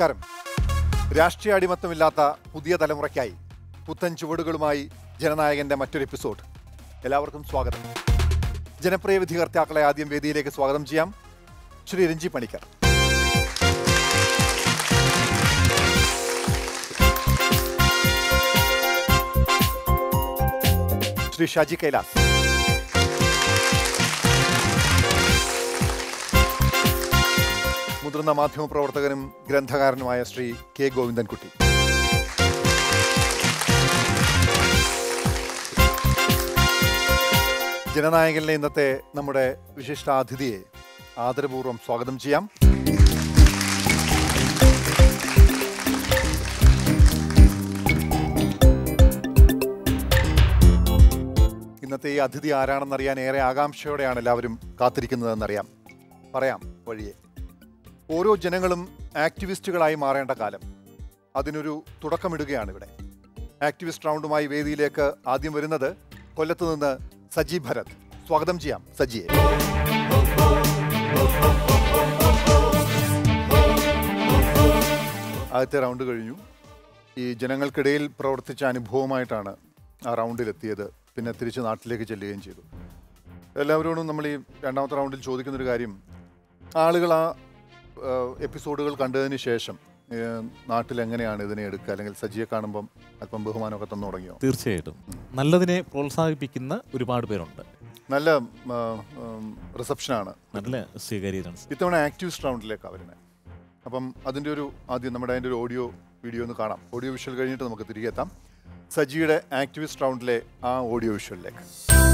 നമസ്കാരം രാഷ്ട്രീയ അടിമത്തമില്ലാത്ത പുതിയ തലമുറയ്ക്കായി പുത്തൻ ചുവടുകളുമായി ജനനായകന്റെ മറ്റൊരു എപ്പിസോഡ് എല്ലാവർക്കും സ്വാഗതം ജനപ്രിയ വിധികർത്താക്കളെ ആദ്യം വേദിയിലേക്ക് സ്വാഗതം ചെയ്യാം ശ്രീ രഞ്ജി പണിക്കർ ശ്രീ ഷാജി കൈലാസ് മുതിർന്ന മാധ്യമപ്രവർത്തകനും ഗ്രന്ഥകാരനുമായ ശ്രീ കെ ഗോവിന്ദൻകുട്ടി ജനനായകനിലെ ഇന്നത്തെ നമ്മുടെ വിശിഷ്ടാതിഥിയെ ആദരപൂർവ്വം സ്വാഗതം ചെയ്യാം ഇന്നത്തെ ഈ അതിഥി ആരാണെന്നറിയാൻ ഏറെ ആകാംക്ഷയോടെയാണ് എല്ലാവരും കാത്തിരിക്കുന്നതെന്നറിയാം പറയാം വഴിയെ ഓരോ ജനങ്ങളും ആക്ടിവിസ്റ്റുകളായി മാറേണ്ട കാലം അതിനൊരു തുടക്കമിടുകയാണ് ഇവിടെ ആക്ടിവിസ്റ്റ് റൗണ്ടുമായി വേദിയിലേക്ക് ആദ്യം വരുന്നത് കൊല്ലത്ത് നിന്ന് സജി ഭരത് സ്വാഗതം ചെയ്യാം സജിയെ ആദ്യത്തെ റൗണ്ട് കഴിഞ്ഞു ഈ ജനങ്ങൾക്കിടയിൽ പ്രവർത്തിച്ച അനുഭവമായിട്ടാണ് ആ റൗണ്ടിലെത്തിയത് പിന്നെ തിരിച്ച് നാട്ടിലേക്ക് ചെല്ലുകയും ചെയ്തു എല്ലാവരോടും നമ്മൾ ഈ രണ്ടാമത്തെ റൗണ്ടിൽ ചോദിക്കുന്നൊരു കാര്യം ആളുകൾ ആ ഏഹ്, എപ്പിസോഡുകൾ കണ്ടതിന് ശേഷം ഏഹ്, നാട്ടിൽ എങ്ങനെയാണ് ഇതിനെ എടുക്കുക അല്ലെങ്കിൽ സജിയെ കാണുമ്പം അല്പം ബഹുമാനമൊക്കെ തന്നു തുടങ്ങിയോ തീർച്ചയായിട്ടും നല്ലതിനെ പ്രോത്സാഹിപ്പിക്കുന്ന ഒരുപാട് പേരുണ്ട് നല്ല റിസപ്ഷനാണ് നല്ല സ്വീകാര്യതാണ് ഇത്തവണ ആക്ടിവിസ്റ്റ് റൗണ്ടിലേക്കാണ് വരുന്നത് അപ്പം അതിൻ്റെ ഒരു ആദ്യം നമ്മുടെ അതിൻ്റെ ഒരു ഓഡിയോ വീഡിയോ ഒന്ന് കാണാം ഓഡിയോ വിഷ്വൽ കഴിഞ്ഞിട്ട് നമുക്ക് തിരികെ എത്താം സജിയുടെ ആക്ടിവിസ്റ്റ് റൗണ്ടിലെ ആ ഓഡിയോ വിഷ്വലിലേക്ക്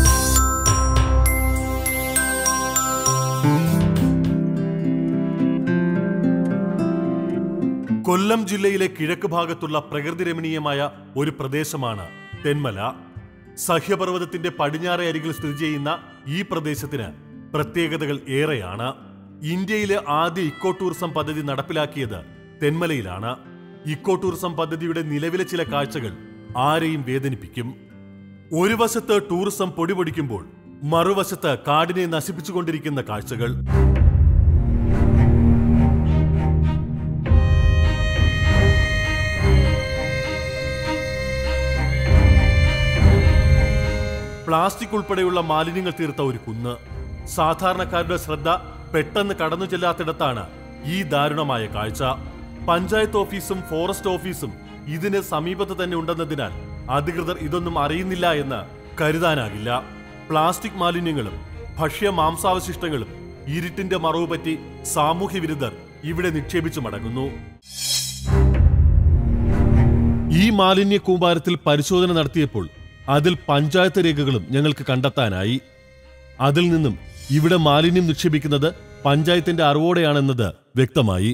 കൊല്ലം ജില്ലയിലെ കിഴക്ക് ഭാഗത്തുള്ള പ്രകൃതി രമണീയമായ ഒരു പ്രദേശമാണ് തെന്മല സഹ്യപർവ്വതത്തിന്റെ പടിഞ്ഞാറെ അരികിൽ സ്ഥിതി ചെയ്യുന്ന ഈ പ്രദേശത്തിന് പ്രത്യേകതകൾ ഏറെയാണ് ഇന്ത്യയിലെ ആദ്യ ഇക്കോ ടൂറിസം പദ്ധതി നടപ്പിലാക്കിയത് തെന്മലയിലാണ് ഇക്കോ ടൂറിസം പദ്ധതിയുടെ നിലവിലെ ചില കാഴ്ചകൾ ആരെയും വേദനിപ്പിക്കും ഒരു വശത്ത് ടൂറിസം പൊടിപൊടിക്കുമ്പോൾ മറുവശത്ത് കാടിനെ നശിപ്പിച്ചുകൊണ്ടിരിക്കുന്ന കാഴ്ചകൾ പ്ലാസ്റ്റിക് ഉൾപ്പെടെയുള്ള മാലിന്യങ്ങൾ തീർത്ത ഒരു കുന്ന് സാധാരണക്കാരുടെ ശ്രദ്ധ പെട്ടെന്ന് കടന്നു ചെല്ലാത്തിടത്താണ് ഈ ദാരുണമായ കാഴ്ച പഞ്ചായത്ത് ഓഫീസും ഫോറസ്റ്റ് ഓഫീസും ഇതിന് സമീപത്ത് തന്നെ ഉണ്ടെന്നതിനാൽ അധികൃതർ ഇതൊന്നും അറിയുന്നില്ല എന്ന് കരുതാനാകില്ല പ്ലാസ്റ്റിക് മാലിന്യങ്ങളും ഭക്ഷ്യ മാംസാവശിഷ്ടങ്ങളും ഇരുട്ടിന്റെ മറവ് പറ്റി സാമൂഹ്യ വിരുദ്ധർ ഇവിടെ നിക്ഷേപിച്ചു മടങ്ങുന്നു ഈ മാലിന്യ കൂമ്പാരത്തിൽ പരിശോധന നടത്തിയപ്പോൾ അതിൽ പഞ്ചായത്ത് രേഖകളും ഞങ്ങൾക്ക് കണ്ടെത്താനായി അതിൽ നിന്നും ഇവിടെ മാലിന്യം നിക്ഷേപിക്കുന്നത് പഞ്ചായത്തിന്റെ അറിവോടെയാണെന്നത് വ്യക്തമായി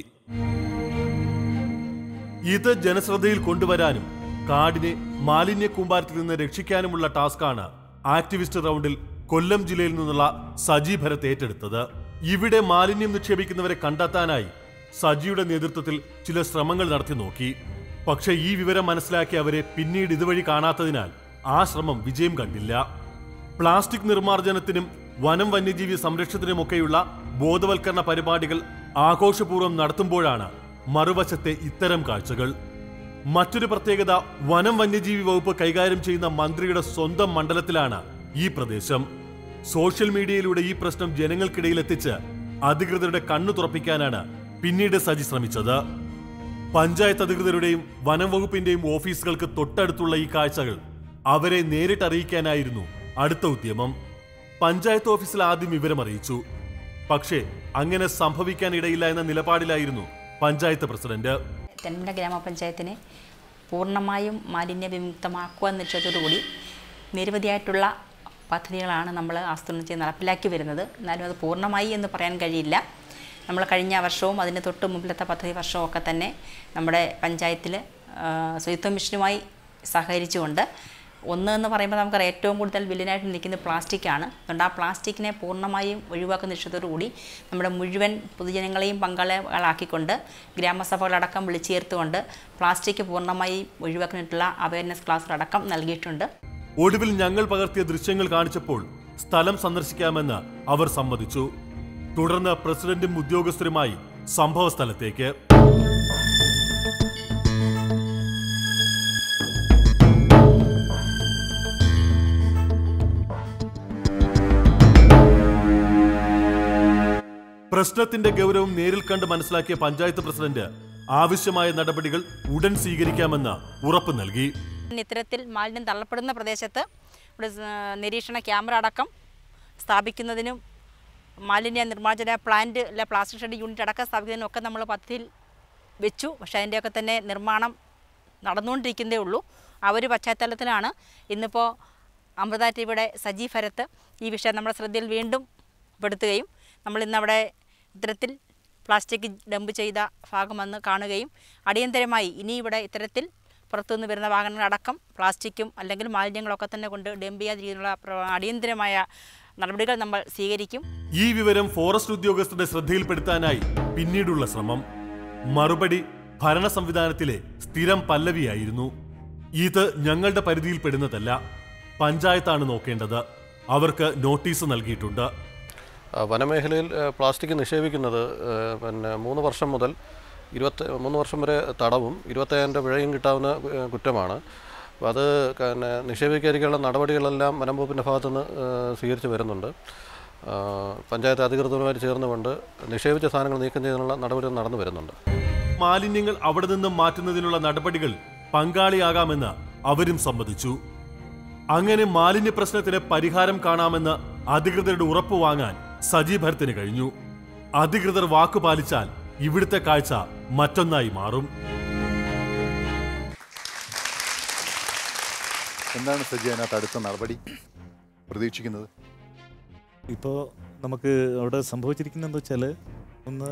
ഇത് ജനശ്രദ്ധയിൽ കൊണ്ടുവരാനും കാടിനെ മാലിന്യ കൂമ്പാരത്തിൽ നിന്ന് രക്ഷിക്കാനുമുള്ള ടാസ്കാണ് ആക്ടിവിസ്റ്റ് റൗണ്ടിൽ കൊല്ലം ജില്ലയിൽ നിന്നുള്ള സജി ഭരത് ഏറ്റെടുത്തത് ഇവിടെ മാലിന്യം നിക്ഷേപിക്കുന്നവരെ കണ്ടെത്താനായി സജിയുടെ നേതൃത്വത്തിൽ ചില ശ്രമങ്ങൾ നടത്തി നോക്കി പക്ഷേ ഈ വിവരം മനസ്സിലാക്കി അവരെ പിന്നീട് ഇതുവഴി കാണാത്തതിനാൽ ആ ശ്രമം വിജയം കണ്ടില്ല പ്ലാസ്റ്റിക് നിർമ്മാർജ്ജനത്തിനും വനം വന്യജീവി സംരക്ഷണത്തിനുമൊക്കെയുള്ള ബോധവൽക്കരണ പരിപാടികൾ ആഘോഷപൂർവ്വം നടത്തുമ്പോഴാണ് മറുവശത്തെ ഇത്തരം കാഴ്ചകൾ മറ്റൊരു പ്രത്യേകത വനം വന്യജീവി വകുപ്പ് കൈകാര്യം ചെയ്യുന്ന മന്ത്രിയുടെ സ്വന്തം മണ്ഡലത്തിലാണ് ഈ പ്രദേശം സോഷ്യൽ മീഡിയയിലൂടെ ഈ പ്രശ്നം ജനങ്ങൾക്കിടയിൽ എത്തിച്ച് അധികൃതരുടെ കണ്ണു തുറപ്പിക്കാനാണ് പിന്നീട് സജി ശ്രമിച്ചത് പഞ്ചായത്ത് അധികൃതരുടെയും വനം വകുപ്പിന്റെയും ഓഫീസുകൾക്ക് തൊട്ടടുത്തുള്ള ഈ കാഴ്ചകൾ അവരെ നേരിട്ട് അറിയിക്കാനായിരുന്നു അടുത്ത ഉദ്യമം പഞ്ചായത്ത് ഓഫീസിൽ ആദ്യം വിവരം അറിയിച്ചു പക്ഷേ അങ്ങനെ സംഭവിക്കാൻ ഇടയില്ല എന്ന നിലപാടിലായിരുന്നു പഞ്ചായത്ത് പ്രസിഡന്റ് തെന്മല ഗ്രാമപഞ്ചായത്തിനെ പൂർണ്ണമായും മാലിന്യ വിമുക്തമാക്കുക എന്ന ലക്ഷ്യത്തോടുകൂടി നിരവധിയായിട്ടുള്ള പദ്ധതികളാണ് നമ്മൾ ആസൂത്രണം ചെയ്ത് നടപ്പിലാക്കി വരുന്നത് എന്നാലും അത് പൂർണ്ണമായി എന്ന് പറയാൻ കഴിയില്ല നമ്മൾ കഴിഞ്ഞ വർഷവും അതിന് തൊട്ട് മുമ്പിലത്തെ പദ്ധതി വർഷവും ഒക്കെ തന്നെ നമ്മുടെ പഞ്ചായത്തിൽ ശുചിത്വ മിഷനുമായി സഹകരിച്ചുകൊണ്ട് ഒന്ന് എന്ന് പറയുമ്പോൾ നമുക്കറിയാം ഏറ്റവും കൂടുതൽ വില്ലനായിട്ട് നിൽക്കുന്നത് പ്ലാസ്റ്റിക്കാണ് അതുകൊണ്ട് ആ പ്ലാസ്റ്റിക്കിനെ പൂർണ്ണമായും ഒഴിവാക്കുന്ന ലക്ഷ്യത്തോടു കൂടി നമ്മുടെ മുഴുവൻ പൊതുജനങ്ങളെയും പങ്കാളികളാക്കിക്കൊണ്ട് ഗ്രാമസഭകളടക്കം വിളിച്ചു ചേർത്തുകൊണ്ട് പ്ലാസ്റ്റിക് പൂർണ്ണമായി ഒഴിവാക്കുന്നതിനുള്ള അവയർനെസ് ക്ലാസ്സുകളടക്കം നൽകിയിട്ടുണ്ട് ഒടുവിൽ ഞങ്ങൾ പകർത്തിയ ദൃശ്യങ്ങൾ കാണിച്ചപ്പോൾ സ്ഥലം സന്ദർശിക്കാമെന്ന് അവർ സമ്മതിച്ചു തുടർന്ന് പ്രസിഡന്റും ഉദ്യോഗസ്ഥരുമായി സംഭവ സ്ഥലത്തേക്ക് പ്രശ്നത്തിന്റെ ഗൗരവം നേരിൽ കണ്ട് മനസ്സിലാക്കിയ പഞ്ചായത്ത് പ്രസിഡന്റ് ആവശ്യമായ നടപടികൾ ഉടൻ സ്വീകരിക്കാമെന്ന് ഉറപ്പ് നൽകി ഇത്തരത്തിൽ മാലിന്യം തള്ളപ്പെടുന്ന പ്രദേശത്ത് ഇവിടെ സ് നിരീക്ഷണ ക്യാമറ അടക്കം സ്ഥാപിക്കുന്നതിനും മാലിന്യ നിർമ്മാർജ്ജന പ്ലാന്റ് അല്ലെ പ്ലാസ്റ്റിക് ഷെഡ് യൂണിറ്റ് അടക്കം സ്ഥാപിക്കുന്നതിനും ഒക്കെ നമ്മൾ പദ്ധതിയിൽ വെച്ചു പക്ഷേ അതിൻ്റെയൊക്കെ തന്നെ നിർമ്മാണം നടന്നുകൊണ്ടിരിക്കുന്നതേ ഉള്ളൂ ആ ഒരു പശ്ചാത്തലത്തിലാണ് ഇന്നിപ്പോൾ അമൃത ടി വിയുടെ സജീവ് ഭരത്ത് ഈ വിഷയം നമ്മുടെ ശ്രദ്ധയിൽ വീണ്ടും പെടുത്തുകയും നമ്മൾ ഇന്നവിടെ ഇത്തരത്തിൽ പ്ലാസ്റ്റിക് ഡംപ് ചെയ്ത ഭാഗം വന്ന് കാണുകയും അടിയന്തരമായി ഇനി ഇവിടെ ഇത്തരത്തിൽ പുറത്തുനിന്ന് വരുന്ന വാഹനങ്ങളടക്കം പ്ലാസ്റ്റിക്കും അല്ലെങ്കിൽ മാലിന്യങ്ങളൊക്കെ തന്നെ കൊണ്ട് ഡംപ് ചെയ്യാതിരിക്കാനുള്ള പ്ര- അടിയന്തരമായ നടപടികൾ നമ്മൾ സ്വീകരിക്കും ഈ വിവരം ഫോറസ്റ്റ് ഉദ്യോഗസ്ഥരുടെ ശ്രദ്ധയിൽപ്പെടുത്താനായി പിന്നീടുള്ള ശ്രമം മറുപടി ഭരണ സംവിധാനത്തിലെ സ്ഥിരം പല്ലവിയായിരുന്നു ഇത് ഞങ്ങളുടെ പരിധിയിൽപ്പെടുന്നതല്ല പഞ്ചായത്താണ് നോക്കേണ്ടത് അവർക്ക് നോട്ടീസ് നൽകിയിട്ടുണ്ട് ആ, വനമേഖലയിൽ ആ, പ്ലാസ്റ്റിക് നിക്ഷേപിക്കുന്നത് ആ, പിന്നെ മൂന്ന് വർഷം മുതൽ ഇരുപത്തി മൂന്ന് വർഷം വരെ തടവും ഇരുപത്തയ്യായിരം രൂപ പിഴയും കിട്ടാവുന്ന ആ, കുറ്റമാണ് അപ്പോൾ അത് പിന്നെ നിക്ഷേപിക്കാതിരിക്കാനുള്ള നടപടികളെല്ലാം വനം വകുപ്പിൻ്റെ ഭാഗത്തുനിന്ന് ആ, സ്വീകരിച്ച് വരുന്നുണ്ട് ആ, പഞ്ചായത്ത് അധികൃതരുമായി ചേർന്നുകൊണ്ട് നിക്ഷേപിച്ച സാധനങ്ങൾ നീക്കം ചെയ്യുന്നതിനുള്ള നടപടികൾ നടന്നു വരുന്നുണ്ട് മാലിന്യങ്ങൾ അവിടെ നിന്നും മാറ്റുന്നതിനുള്ള നടപടികൾ പങ്കാളിയാകാമെന്ന് അവരും സമ്മതിച്ചു അങ്ങനെ മാലിന്യ പ്രശ്നത്തിന് പരിഹാരം കാണാമെന്ന് അധികൃതരുടെ ഉറപ്പ് വാങ്ങാൻ സജീവ് ഭരത്തിന് കഴിഞ്ഞു അധികൃതർ വാക്കു പാലിച്ചാൽ ഇവിടുത്തെ കാഴ്ച മറ്റൊന്നായി മാറും എന്താണ് സജി അതിനകത്ത് അടുത്ത നടപടി പ്രതീക്ഷിക്കുന്നത് ഇപ്പോൾ നമുക്ക് അവിടെ സംഭവിച്ചിരിക്കുന്നതെന്ന് വെച്ചാൽ ഒന്ന്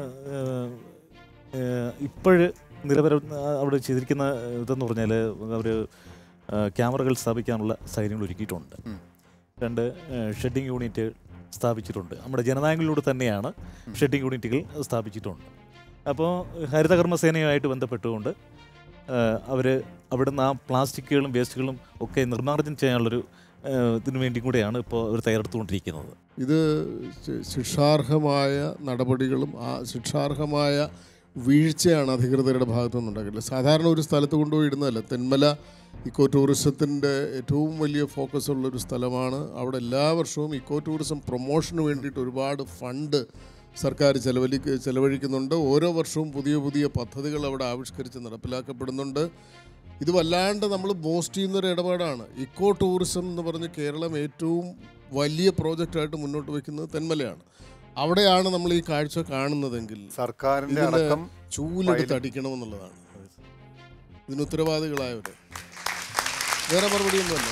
ഇപ്പോഴ് നിലവര അവിടെ ചെയ്തിരിക്കുന്ന ഇതെന്ന് പറഞ്ഞാൽ അവർ ക്യാമറകൾ സ്ഥാപിക്കാനുള്ള സൗകര്യങ്ങൾ ഒരുക്കിയിട്ടുണ്ട് ഉം. രണ്ട് ഷെഡിങ് യൂണിറ്റ് സ്ഥാപിച്ചിട്ടുണ്ട് നമ്മുടെ ജനനായകങ്ങളിലൂടെ തന്നെയാണ് ഷെഡിങ് യൂണിറ്റുകൾ സ്ഥാപിച്ചിട്ടുണ്ട് അപ്പോൾ ഹരിതകർമ്മസേനയുമായിട്ട് ബന്ധപ്പെട്ടുകൊണ്ട് അവർ അവിടുന്ന് ആ പ്ലാസ്റ്റിക്കുകളും വേസ്റ്റുകളും ഒക്കെ നിർമ്മാർജ്ജനം ചെയ്യാനുള്ളൊരു ആ, ഇതിനു വേണ്ടി കൂടെയാണ് ഇപ്പോൾ അവർ തയ്യാറെടുത്തുകൊണ്ടിരിക്കുന്നത് ഇത് ശി- ശിക്ഷാർഹമായ നടപടികളും ആ ശിക്ഷാർഹമായ വീഴ്ചയാണ് അധികൃതരുടെ ഭാഗത്തു നിന്നുണ്ടാക്കില്ല സാധാരണ ഒരു സ്ഥലത്ത് കൊണ്ടുപോയി ഇടുന്നതല്ല തെന്മല ഇക്കോ ടൂറിസത്തിൻ്റെ ഏറ്റവും വലിയ ഫോക്കസ് ഉള്ളൊരു സ്ഥലമാണ് അവിടെ എല്ലാ വർഷവും ഇക്കോ ടൂറിസം പ്രൊമോഷന് വേണ്ടിയിട്ട് ഒരുപാട് ഫണ്ട് സർക്കാർ ചെലവഴി ചെലവഴിക്കുന്നുണ്ട് ഓരോ വർഷവും പുതിയ പുതിയ പദ്ധതികൾ അവിടെ ആവിഷ്കരിച്ച് നടപ്പിലാക്കപ്പെടുന്നുണ്ട് ഇത് വല്ലാണ്ട് നമ്മൾ ബോസ്റ്റ് ചെയ്യുന്ന ഒരു ഇടപാടാണ് ഇക്കോ ടൂറിസം എന്ന് പറഞ്ഞ് കേരളം ഏറ്റവും വലിയ പ്രോജക്റ്റായിട്ട് മുന്നോട്ട് വയ്ക്കുന്നത് തെന്മലയാണ് അവിടെയാണ് നമ്മൾ ഈ കാഴ്ച കാണുന്നതെങ്കിൽ സർക്കാരിന്റെ ഇതിന് അടക്കം ചൂലെടുത്ത് അടിക്കണമെന്നുള്ളതാണ് ഇതിന് ഉത്തരവാദികളായവര് വേറെ മറുപടിയൊന്നുമല്ല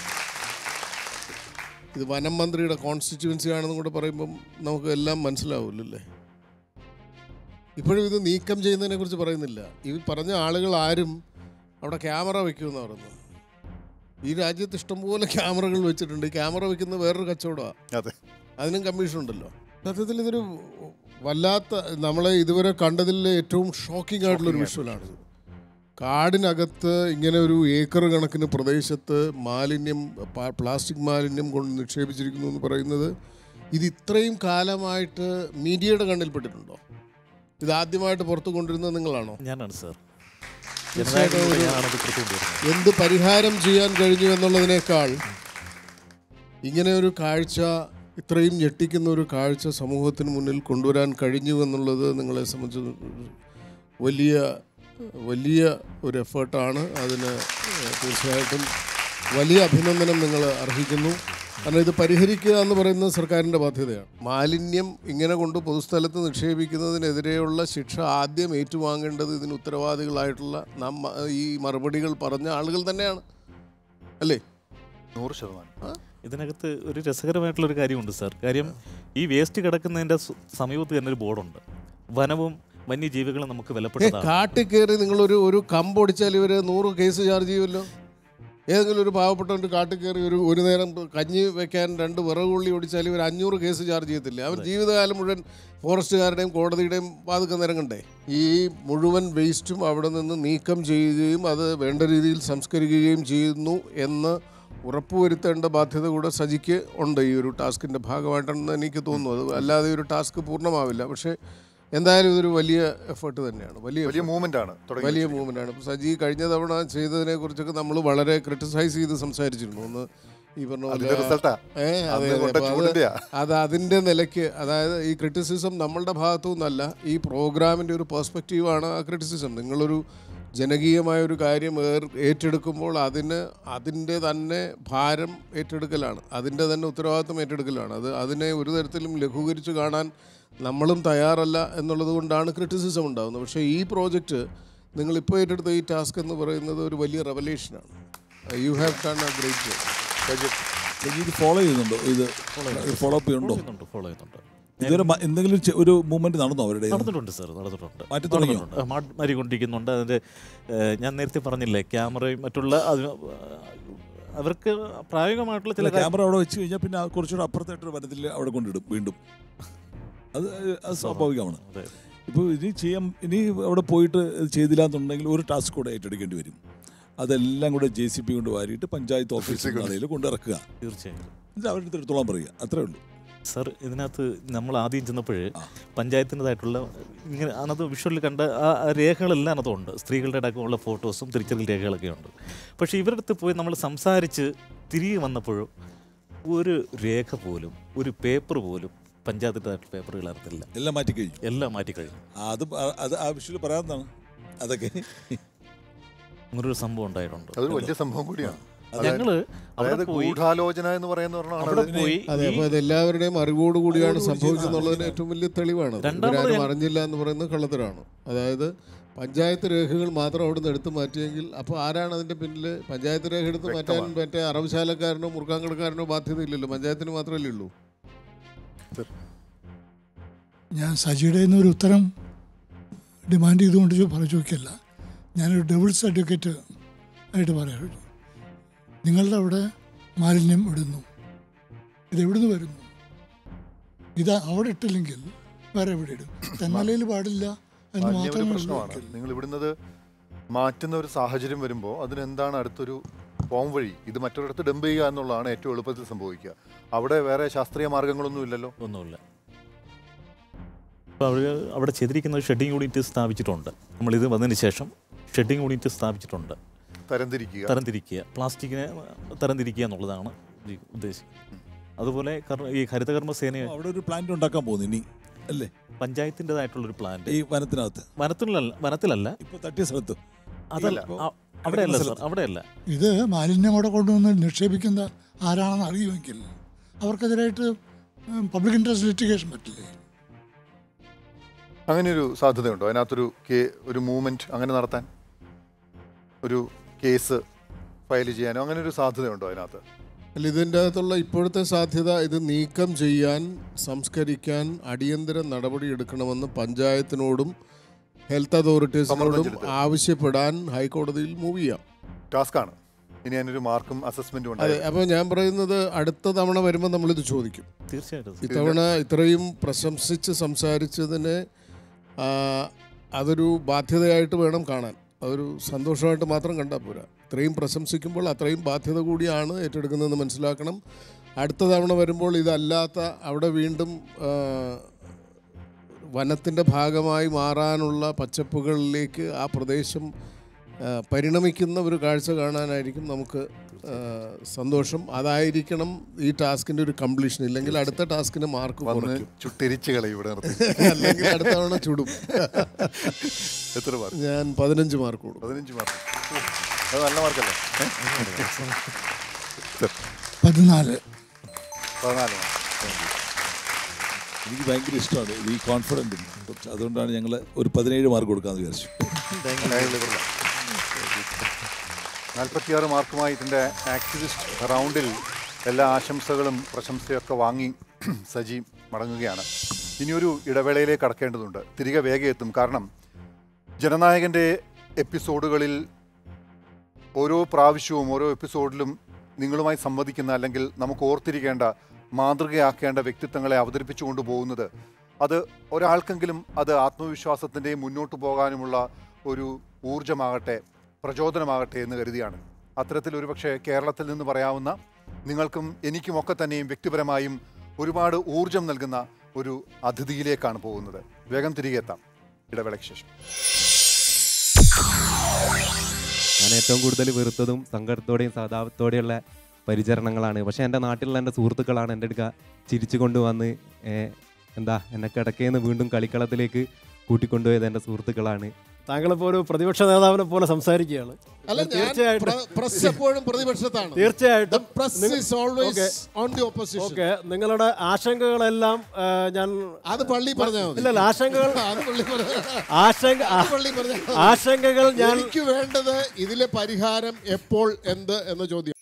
ഇത് വനം മന്ത്രിയുടെ കോൺസ്റ്റിറ്റ്യുവൻസി ആണെന്നും കൂടെ പറയുമ്പം നമുക്ക് എല്ലാം മനസ്സിലാവില്ലല്ലേ ഇപ്പോഴും ഇത് നീക്കം ചെയ്യുന്നതിനെ കുറിച്ച് പറയുന്നില്ല ഈ പറഞ്ഞ ആളുകൾ ആരും അവിടെ ക്യാമറ വെക്കുമെന്ന് പറയുന്നത് ഈ രാജ്യത്ത് ഇഷ്ടംപോലെ ക്യാമറകൾ വെച്ചിട്ടുണ്ട് ഈ ക്യാമറ വെക്കുന്ന വേറൊരു കച്ചവടമാണ് അതെ അതിനും കമ്മീഷൻ ഉണ്ടല്ലോ സത്യത്തിൽ ഇതൊരു വല്ലാത്ത നമ്മളെ ഇതുവരെ കണ്ടതിൽ ഏറ്റവും ഷോക്കിംഗ് ആയിട്ടുള്ളൊരു വിഷ്വലാണ് ഇത് കാടിനകത്ത് ഇങ്ങനെ ഒരു ഏക്കർ കണക്കിന് പ്രദേശത്ത് മാലിന്യം പ- പ്ലാസ്റ്റിക് മാലിന്യം കൊണ്ട് നിക്ഷേപിച്ചിരിക്കുന്നു എന്ന് പറയുന്നത് ഇത് ഇത്രയും കാലമായിട്ട് മീഡിയയുടെ കണ്ണിൽപ്പെട്ടിട്ടുണ്ടോ ഇത് ആദ്യമായിട്ട് പുറത്തു കൊണ്ടിരുന്നത് നിങ്ങളാണോ ഞാനാണ് സാർ തീർച്ചയായിട്ടും ജനനായകനിലൂടെ ഒരു- ഞാനാണ് ഇത് പുറത്തുകൊണ്ടുവരുന്നത് എന്ത് പരിഹാരം ചെയ്യാൻ കഴിഞ്ഞു എന്നുള്ളതിനേക്കാൾ ഇങ്ങനെ ഒരു കാഴ്ച ഇത്രയും ഞെട്ടിക്കുന്ന ഒരു കാഴ്ച സമൂഹത്തിന് മുന്നിൽ കൊണ്ടുവരാൻ കഴിഞ്ഞു എന്നുള്ളത് നിങ്ങളെ സംബന്ധിച്ച് വലിയ വലിയ ഒരു എഫേർട്ടാണ് അതിന് തീർച്ചയായിട്ടും വലിയ അഭിനന്ദനം നിങ്ങൾ അർഹിക്കുന്നു കാരണം ഇത് പരിഹരിക്കുക എന്ന് പറയുന്നത് സർക്കാരിൻ്റെ ബാധ്യതയാണ് മാലിന്യം ഇങ്ങനെ കൊണ്ട് പൊതുസ്ഥലത്ത് നിക്ഷേപിക്കുന്നതിനെതിരെയുള്ള ശിക്ഷ ആദ്യം ഏറ്റുവാങ്ങേണ്ടത് ഇതിന് ഉത്തരവാദികളായിട്ടുള്ള നാം മ- ഈ മറുപടികൾ പറഞ്ഞ ആളുകൾ തന്നെയാണ് അല്ലേ നൂറ് ശതമാനം ഇതിനകത്ത് ഒരു രസകരമായിട്ടുള്ള ഒരു കാര്യമുണ്ട് സാർ കാര്യം ഈ വേസ്റ്റ് കിടക്കുന്നതിൻ്റെ സു- സമീപത്ത് തന്നെ ഒരു ബോർഡുണ്ട് വനവും വന്യജീവികളും നമുക്ക് ഏ വിലപ്പെട്ടതാണ് കാട്ടിൽ കയറി നിങ്ങളൊരു ഒരു കമ്പൊടിച്ചാൽ ഇവർ നൂറ് കേസ് ചാർജ് ചെയ്യുമല്ലോ ഏതെങ്കിലും ഒരു പാവപ്പെട്ടവൻ്റെ കാട്ടിൽ കയറി ഒരു ഒരു നേരം കഞ്ഞി വെക്കാൻ രണ്ട് വിറകുള്ളി ഒടിച്ചാൽ ഇവർ അഞ്ഞൂറ് കേസ് ചാർജ് ചെയ്യത്തില്ല അവർ ജീവിതകാലം മുഴുവൻ ഫോറസ്റ്റുകാരുടെയും കോടതിയുടെയും വാതുക്കം നിരങ്ങണ്ടേ ഈ മുഴുവൻ വേസ്റ്റും അവിടെ നിന്ന് നീക്കം ചെയ്യുകയും അത് വേണ്ട രീതിയിൽ സംസ്കരിക്കുകയും ചെയ്യുന്നു എന്ന് ഉറപ്പുവരുത്തേണ്ട ബാധ്യത കൂടെ സജിക്ക് ഉണ്ട് ഈ ഒരു ടാസ്കിൻ്റെ ഭാഗമായിട്ടാണെന്ന് എനിക്ക് തോന്നുന്നു അത് അല്ലാതെ ഈ ഒരു ടാസ്ക് പൂർണ്ണമാവില്ല പക്ഷേ എന്തായാലും ഇതൊരു വലിയ എഫേർട്ട് തന്നെയാണ് വലിയ വലിയ മൂവ്മെന്റ് ആണ് തുടങ്ങി വലിയ മൂവ്മെന്റ് ആണ് ഇപ്പൊ സജി കഴിഞ്ഞ തവണ ചെയ്തതിനെ കുറിച്ചൊക്കെ നമ്മൾ വളരെ ക്രിട്ടിസൈസ് ചെയ്ത് സംസാരിച്ചിരുന്നു ഒന്ന് ഈ പറഞ്ഞ പോലെ അതിന്റെ റിസൾട്ടാ ഏ, അതെ, അന്ന് അതെ. കൊണ്ട അപ്പൊ അത് ചൂടിന്റെയാ. അത് അതിന്റെ നിലയ്ക്ക് അതായത് ഈ ക്രിറ്റിസിസം നമ്മളുടെ ഭാഗത്തു നിന്നല്ല ഈ പ്രോഗ്രാമിന്റെ ഒരു പെർസ്പെക്റ്റീവാണ് ആ ക്രിറ്റിസിസം നിങ്ങളൊരു ജനകീയമായ ഒരു കാര്യം ഏർ- ഏറ്റെടുക്കുമ്പോൾ അതിന് അതിൻ്റെ തന്നെ ഭാരം ഏറ്റെടുക്കലാണ് അതിൻ്റെ തന്നെ ഉത്തരവാദിത്വം ഏറ്റെടുക്കലാണ് അത് അതിനെ ഒരു തരത്തിലും ലഘൂകരിച്ച് കാണാൻ നമ്മളും തയ്യാറല്ല എന്നുള്ളത് കൊണ്ടാണ് ക്രിറ്റിസിസം ഉണ്ടാകുന്നത് പക്ഷേ ഈ പ്രോജക്റ്റ് നിങ്ങളിപ്പോൾ ഏറ്റെടുത്ത ഈ ടാസ്ക് എന്ന് പറയുന്നത് ഒരു വലിയ റെവലേഷനാണ് you have done a great job Saji ഇത് ഫോളോ ചെയ്യുന്നുണ്ടോ ഇത് ഫോളോ അപ്പ് ചെയ്യുന്നുണ്ടോ ചെയ്യുന്നുണ്ട് ഫോളോ ചെയ്യുന്നുണ്ട് ഇതുവരെ മ- എന്തെങ്കിലും ചെ- ഒരു മൂവ്മെന്റ് നടന്നോ അവരുടെ നടന്നിട്ടുണ്ട് സാർ നടന്നിട്ടുണ്ട് മാറ്റി തുടങ്ങിയോ? നടന്നിട്ടുണ്ട്. ആ, മാ- മാറിക്കൊണ്ടിരിക്കുന്നുണ്ട് അതിൻ്റെ ഏഹ്, ഞാൻ നേരത്തെ പറഞ്ഞില്ലേ ക്യാമറയും മറ്റുള്ള അതിന് അവർക്ക് പ്രായോഗികമായിട്ടുള്ള ചില ക്യാമറ അവിടെ വെച്ച് കഴിഞ്ഞാൽ പിന്നെ ആ കുറച്ചുകൂടെ അപ്പുറത്തായിട്ടൊരു വനത്തിൽ അവിടെ കൊണ്ടിടും വീണ്ടും അത് അത് സ്വാഭാവികമാണ് അതെ. ഇപ്പോൾ ഇനി ചെയ്യാൻ ഇനി അവിടെ പോയിട്ട് ഇത് ചെയ്തില്ല എന്നുണ്ടെങ്കിൽ ഒരു ടാസ്ക് കൂടെ ഏറ്റെടുക്കേണ്ടി വരും അതെല്ലാം കൂടെ ജെ സി പി കൊണ്ട് വാരിയിട്ട് പഞ്ചായത്ത് ഓഫീസിൽ നിലയിൽ കൊണ്ടിറക്കുക തീർച്ചയായും എന്നിട്ട് അവരുടെ അടുത്ത് എടുത്തോളാൻ പറയുക അത്രേ ഉള്ളൂ സാർ ഇതിനകത്ത് നമ്മൾ ആദ്യം ചെന്നപ്പോഴേ പഞ്ചായത്തിൻ്റെതായിട്ടുള്ള ഇങ്ങനെ അതിനകത്ത് വിഷ്വലിൽ കണ്ട ആ ആ രേഖകളെല്ലാം അതിനകത്തുണ്ട് സ്ത്രീകളുടെ അടക്കമുള്ള ഫോട്ടോസും തിരിച്ചറിയൽ രേഖകളൊക്കെ ഉണ്ട് പക്ഷേ ഇവരുടെ അടുത്ത് പോയി നമ്മൾ സംസാരിച്ച് തിരികെ വന്നപ്പോഴും ഒരു രേഖ പോലും ഒരു പേപ്പർ പോലും പഞ്ചായത്തിൻ്റെതായിട്ടുള്ള പേപ്പറുകൾ അറിയത്തില്ല എല്ലാം മാറ്റി കഴിഞ്ഞു എല്ലാം മാറ്റിക്കഴിഞ്ഞു ആ, അത് പ- അത് ആ വിഷയം പറയാവുന്നതാണ് അതൊക്കെ അങ്ങനൊരു സംഭവം ഉണ്ടായിട്ടുണ്ട് അതൊരു വലിയ സംഭവം കൂടിയാണ് ഞങ്ങള് അവിടെ അതായത് പോയി ഗൂഢാലോചന എന്ന് പറയുന്ന അവിടെ പറഞ്ഞാണ് പോയി അതെ ഈ- അപ്പോൾ അത് എല്ലാവരുടെയും അറിവോട് കൂടിയാണ് സംഭവിച്ചെന്നുള്ളതിന് ഏറ്റവും വലിയ തെളിവാണ് അത്. രണ്ടാമത് ഇവരാരും ഞാൻ- അറിഞ്ഞില്ല എന്ന് പറയുന്നത് കള്ളത്തരാണ് അതായത് പഞ്ചായത്ത് രേഖകൾ മാത്രം അവിടുന്ന് എടുത്തു മാറ്റിയെങ്കിൽ അപ്പോൾ ആരാണ് അതിന്റെ പിന്നിൽ പഞ്ചായത്ത് രേഖ എടുത്ത് മാറ്റാൻ മറ്റേ അറവശാലക്കാരനോ മുറുക്കാങ്കടക്കാരനോ ബാധ്യതയില്ലല്ലോ പഞ്ചായത്തിന് മാത്രമല്ലേ ഉള്ളൂ ഞാൻ സജിയുടെ നിന്ന് ഒരു ഉത്തരം ഡിമാൻഡ് ചെയ്തുകൊണ്ട് ചോ- പറഞ്ഞു ചോദിക്കല്ല ഞാനൊരു ഡബിൾസ് അഡ്വക്കേറ്റ് ആയിട്ട് പറയാം നിങ്ങളുടെ അവിടെ മാലിന്യം ഇടുന്നു ഇത് എവിടുന്ന് വരുന്നു ഇത് അവിടെ ഇട്ടില്ലെങ്കിൽ വേറെ എവിടെ ഇടും തെന്മലയിൽ പാടില്ല എന്ന് വലിയ ഒരു മാത്രമേ ഉള്ളൂ പ്രശ്നമാണ് നിങ്ങൾ ഇവിടുന്നത് മാറ്റുന്ന ഒരു സാഹചര്യം വരുമ്പോൾ അതിനെന്താണ് അടുത്തൊരു പോം വഴി ഇത് മറ്റൊരിടത്ത് ഡംപ് ചെയ്യുക എന്നുള്ളതാണ് ഏറ്റവും എളുപ്പത്തിൽ സംഭവിക്കുക അവിടെ വേറെ ശാസ്ത്രീയ മാർഗങ്ങളൊന്നും ഇല്ലല്ലോ ഒന്നുമില്ല അപ്പോൾ അവർ അവിടെ ചെയ്തിരിക്കുന്ന ഒരു ഷെഡിങ് യൂണിറ്റ് സ്ഥാപിച്ചിട്ടുണ്ട് നമ്മളിത് വന്നതിന് ശേഷം ഷെഡിങ് യൂണിറ്റ് സ്ഥാപിച്ചിട്ടുണ്ട് തരംതിരിക്കുക തരംതിരിക്കുക പ്ലാസ്റ്റിക്കിനെ തരംതിരിക്കുക എന്നുള്ളതാണ് ഈ ഉദ്ദേശിക്കുന്നത് അതുപോലെ കർ- ഈ ഹരിതകർമ്മ സേന അവിടെ ഒരു പ്ലാന്റ് ഉണ്ടാക്കാൻ പോകുന്നു ഇനി അല്ലേ പഞ്ചായത്തിൻ്റെതായിട്ടുള്ളൊരു പ്ലാന്റ് ഈ വനത്തിനകത്ത് വനത്തിലല്ല വനത്തിലല്ല ഇപ്പൊ തട്ടിയ സ്ഥലത്ത് അതല്ല അ- അവിടെയല്ല സാർ അവിടെയല്ല ഇത് മാലിന്യം അവിടെ കൊണ്ടുവന്ന് നിക്ഷേപിക്കുന്ന ആരാണെന്ന് അറിയുമെങ്കിൽ അവർക്കെതിരായിട്ട് പബ്ലിക് ഇൻട്രസ്റ്റ് ലിറ്റിഗേഷൻ പറ്റില്ലേ അങ്ങനെ ഒരു സാധ്യതയുണ്ടോ അതിനകത്തൊരു കേ ഒരു മൂവ്മെന്റ് അങ്ങനെ നടത്താൻ ഒരു കേസ് ഫയൽ ചെയ്യാനോ അങ്ങനെ ഒരു സാധ്യതയുണ്ടോ അതിനകത്ത് അല്ല ഇതിൻ്റെ അകത്തുള്ള ഇപ്പോഴത്തെ സാധ്യത ഇത് നീക്കം ചെയ്യാൻ സംസ്കരിക്കാൻ അടിയന്തര നടപടി എടുക്കണമെന്ന് പഞ്ചായത്തിനോടും ഹെൽത്ത് അതോറിറ്റീസിനോടും ചെലുത്തുക. ആവശ്യപ്പെടാൻ ഹൈക്കോടതിയിൽ മൂവ് ചെയ്യാം ടാസ്ക്കാണ് ഇനി അതിനൊരു മാർക്കും അസസ്മെന്റും അതെ ഉണ്ടായി അപ്പോൾ ഞാൻ പറയുന്നത് അടുത്ത തവണ വരുമ്പോൾ നമ്മളിത് ചോദിക്കും തീർച്ചയായിട്ടും സാർ. ഇത്തവണ ഇത്രയും പ്രശംസിച്ച് സംസാരിച്ചതിന് ആ, അതൊരു ബാധ്യതയായിട്ട് വേണം കാണാൻ അതൊരു സന്തോഷമായിട്ട് മാത്രം കണ്ടാൽ പോരാ ഇത്രയും പ്രശംസിക്കുമ്പോൾ അത്രയും ബാധ്യത കൂടിയാണ് ഏറ്റെടുക്കുന്നതെന്ന് മനസ്സിലാക്കണം അടുത്ത തവണ വരുമ്പോൾ ഇതല്ലാത്ത അവിടെ വീണ്ടും ആ, വനത്തിൻ്റെ ഭാഗമായി മാറാനുള്ള പച്ചപ്പുകളിലേക്ക് ആ പ്രദേശം ആ, പരിണമിക്കുന്ന ഒരു കാഴ്ച കാണാനായിരിക്കും നമുക്ക് ആ, സന്തോഷം അതായിരിക്കണം ഈ ടാസ്കിൻ്റെ ഒരു കംപ്ലീഷൻ ഇല്ലെങ്കിൽ അടുത്ത ടാസ്കിന് മാർക്ക് വന്ന് കുറയ്ക്കും ചുട്ടിരിച്ച് കളയും ഇവിടെ നിർത്തി അല്ലെങ്കിൽ അടുത്ത തവണ ചുടും എത്ര മാർക്ക് ഞാൻ പതിനഞ്ച് മാർക്ക് കൊടുക്കും പതിനഞ്ച് മാർക്ക് അത് നല്ല മാർക്കല്ലേ പതിനാല് പതിനാല് മാർക്ക് എനിക്ക് ഭയങ്കര ഇഷ്ടമാണ് ഈ കോൺഫിഡൻറ്റും കുറച്ച് അതുകൊണ്ടാണ് ഞങ്ങൾ ഒരു പതിനേഴ് മാർക്ക് കൊടുക്കാമെന്ന് വിചാരിച്ചു നാൽപ്പത്തിയാറ് മാർക്കുമായി ഇതിൻ്റെ ആക്ടിവിസ്റ്റ് റൗണ്ടിൽ എല്ലാ ആശംസകളും പ്രശംസയൊക്കെ വാങ്ങി സജി മടങ്ങുകയാണ് ഇനിയൊരു ഇടവേളയിലേക്ക് കടക്കേണ്ടതുണ്ട് തിരികെ വേഗം എത്തും കാരണം ജനനായകൻ്റെ എപ്പിസോഡുകളിൽ ഓരോ പ്രാവശ്യവും ഓരോ എപ്പിസോഡിലും നിങ്ങളുമായി സംവദിക്കുന്ന അല്ലെങ്കിൽ നമുക്ക് ഓർത്തിരിക്കേണ്ട മാതൃകയാക്കേണ്ട വ്യക്തിത്വങ്ങളെ അവതരിപ്പിച്ചു കൊണ്ടുപോകുന്നത് അത് ഒരാൾക്കെങ്കിലും അത് ആത്മവിശ്വാസത്തിൻ്റെയും മുന്നോട്ട് പോകാനുമുള്ള ഒരു ഊർജമാകട്ടെ പ്രചോദനമാകട്ടെ എന്ന് കരുതിയാണ് അത്തരത്തിൽ ഒരുപക്ഷെ കേരളത്തിൽ നിന്ന് പറയാവുന്ന നിങ്ങൾക്കും എനിക്കുമൊക്കെ തന്നെയും വ്യക്തിപരമായും ഒരുപാട് ഊർജം നൽകുന്ന ഒരു അതിഥിയിലേക്കാണ് പോകുന്നത് വേഗം തിരികെ എത്താം ഇടവേളയ്ക്ക് ശേഷം ഞാൻ ഏറ്റവും കൂടുതൽ വെറുത്തതും സങ്കടത്തോടെയും സഹതാപത്തോടെയുള്ള പരിചരണങ്ങളാണ് പക്ഷേ എൻ്റെ നാട്ടിലുള്ള എൻ്റെ സുഹൃത്തുക്കളാണ് എൻ്റെ അടുക്ക ചിരിച്ചു കൊണ്ടുവന്ന് ഏഹ്, എന്താ എന്നെ കിടക്കേന്ന് വീണ്ടും കളിക്കളത്തിലേക്ക് കൂട്ടിക്കൊണ്ടുപോയത് എൻ്റെ സുഹൃത്തുക്കളാണ് താങ്കളിപ്പോൾ ഒരു പ്രതിപക്ഷ നേതാവിനെ പോലെ സംസാരിക്കുകയാണ് അല്ല ഞാൻ തീർച്ചയായിട്ടും പ്ര- പ്രസ് എപ്പോഴും പ്രതിപക്ഷത്താണ് തീർച്ചയായിട്ടും പ്രസ് നിങ്ങൾ- is always Okay. On the opposition okay നിങ്ങളുടെ ആശങ്കകളെല്ലാം ആ, ഞാൻ അത് പള്ളി പറഞ്ഞാൽ മതി ഇല്ലല്ല ആശങ്കകൾ അത് പള്ളി പറഞ്ഞാൽ ആശങ്ക അത് പള്ളി പറഞ്ഞാൽ മതി. ആശങ്കകൾ ഞാൻ എനിക്ക് വേണ്ടത് ഇതിലെ പരിഹാരം എപ്പോൾ എന്ത് എന്ന ചോദ്യം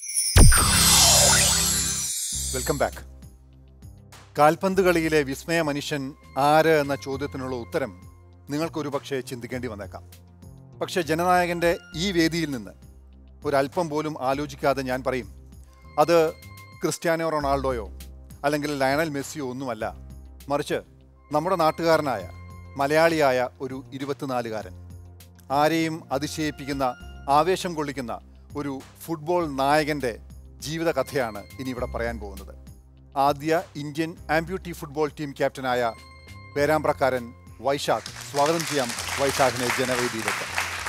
വെൽക്കം ബാക്ക് കാൽപന്ത് കളിയിലെ വിസ്മയ മനുഷ്യൻ ആര് എന്ന ചോദ്യത്തിനുള്ള ഉത്തരം നിങ്ങൾക്കൊരു പക്ഷേ ചിന്തിക്കേണ്ടി വന്നേക്കാം പക്ഷേ ജനനായകന്റെ ഈ വേദിയിൽ നിന്ന് ഒരല്പം പോലും ആലോചിക്കാതെ ഞാൻ പറയും അത് ക്രിസ്ത്യാനോ റൊണാൾഡോയോ അല്ലെങ്കിൽ ലയണൽ മെസ്സിയോ ഒന്നുമല്ല മറിച്ച് നമ്മുടെ നാട്ടുകാരനായ മലയാളിയായ ഒരു ഇരുപത്തിനാലുകാരൻ ആരെയും അതിശയിപ്പിക്കുന്ന ആവേശം കൊള്ളിക്കുന്ന ഒരു ഫുട്ബോൾ നായകന്റെ ജീവിത കഥയാണ് ഇനി ഇവിടെ പറയാൻ പോകുന്നത് ആദ്യ ഇന്ത്യൻ ആംബ്യൂട്ടി ഫുട്ബോൾ ടീം ക്യാപ്റ്റനായ പേരാമ്പ്രക്കാരൻ വൈശാഖ് സ്വാഗതം ചെയ്യാം വൈശാഖിനെ ജനവേദിയിലേക്ക്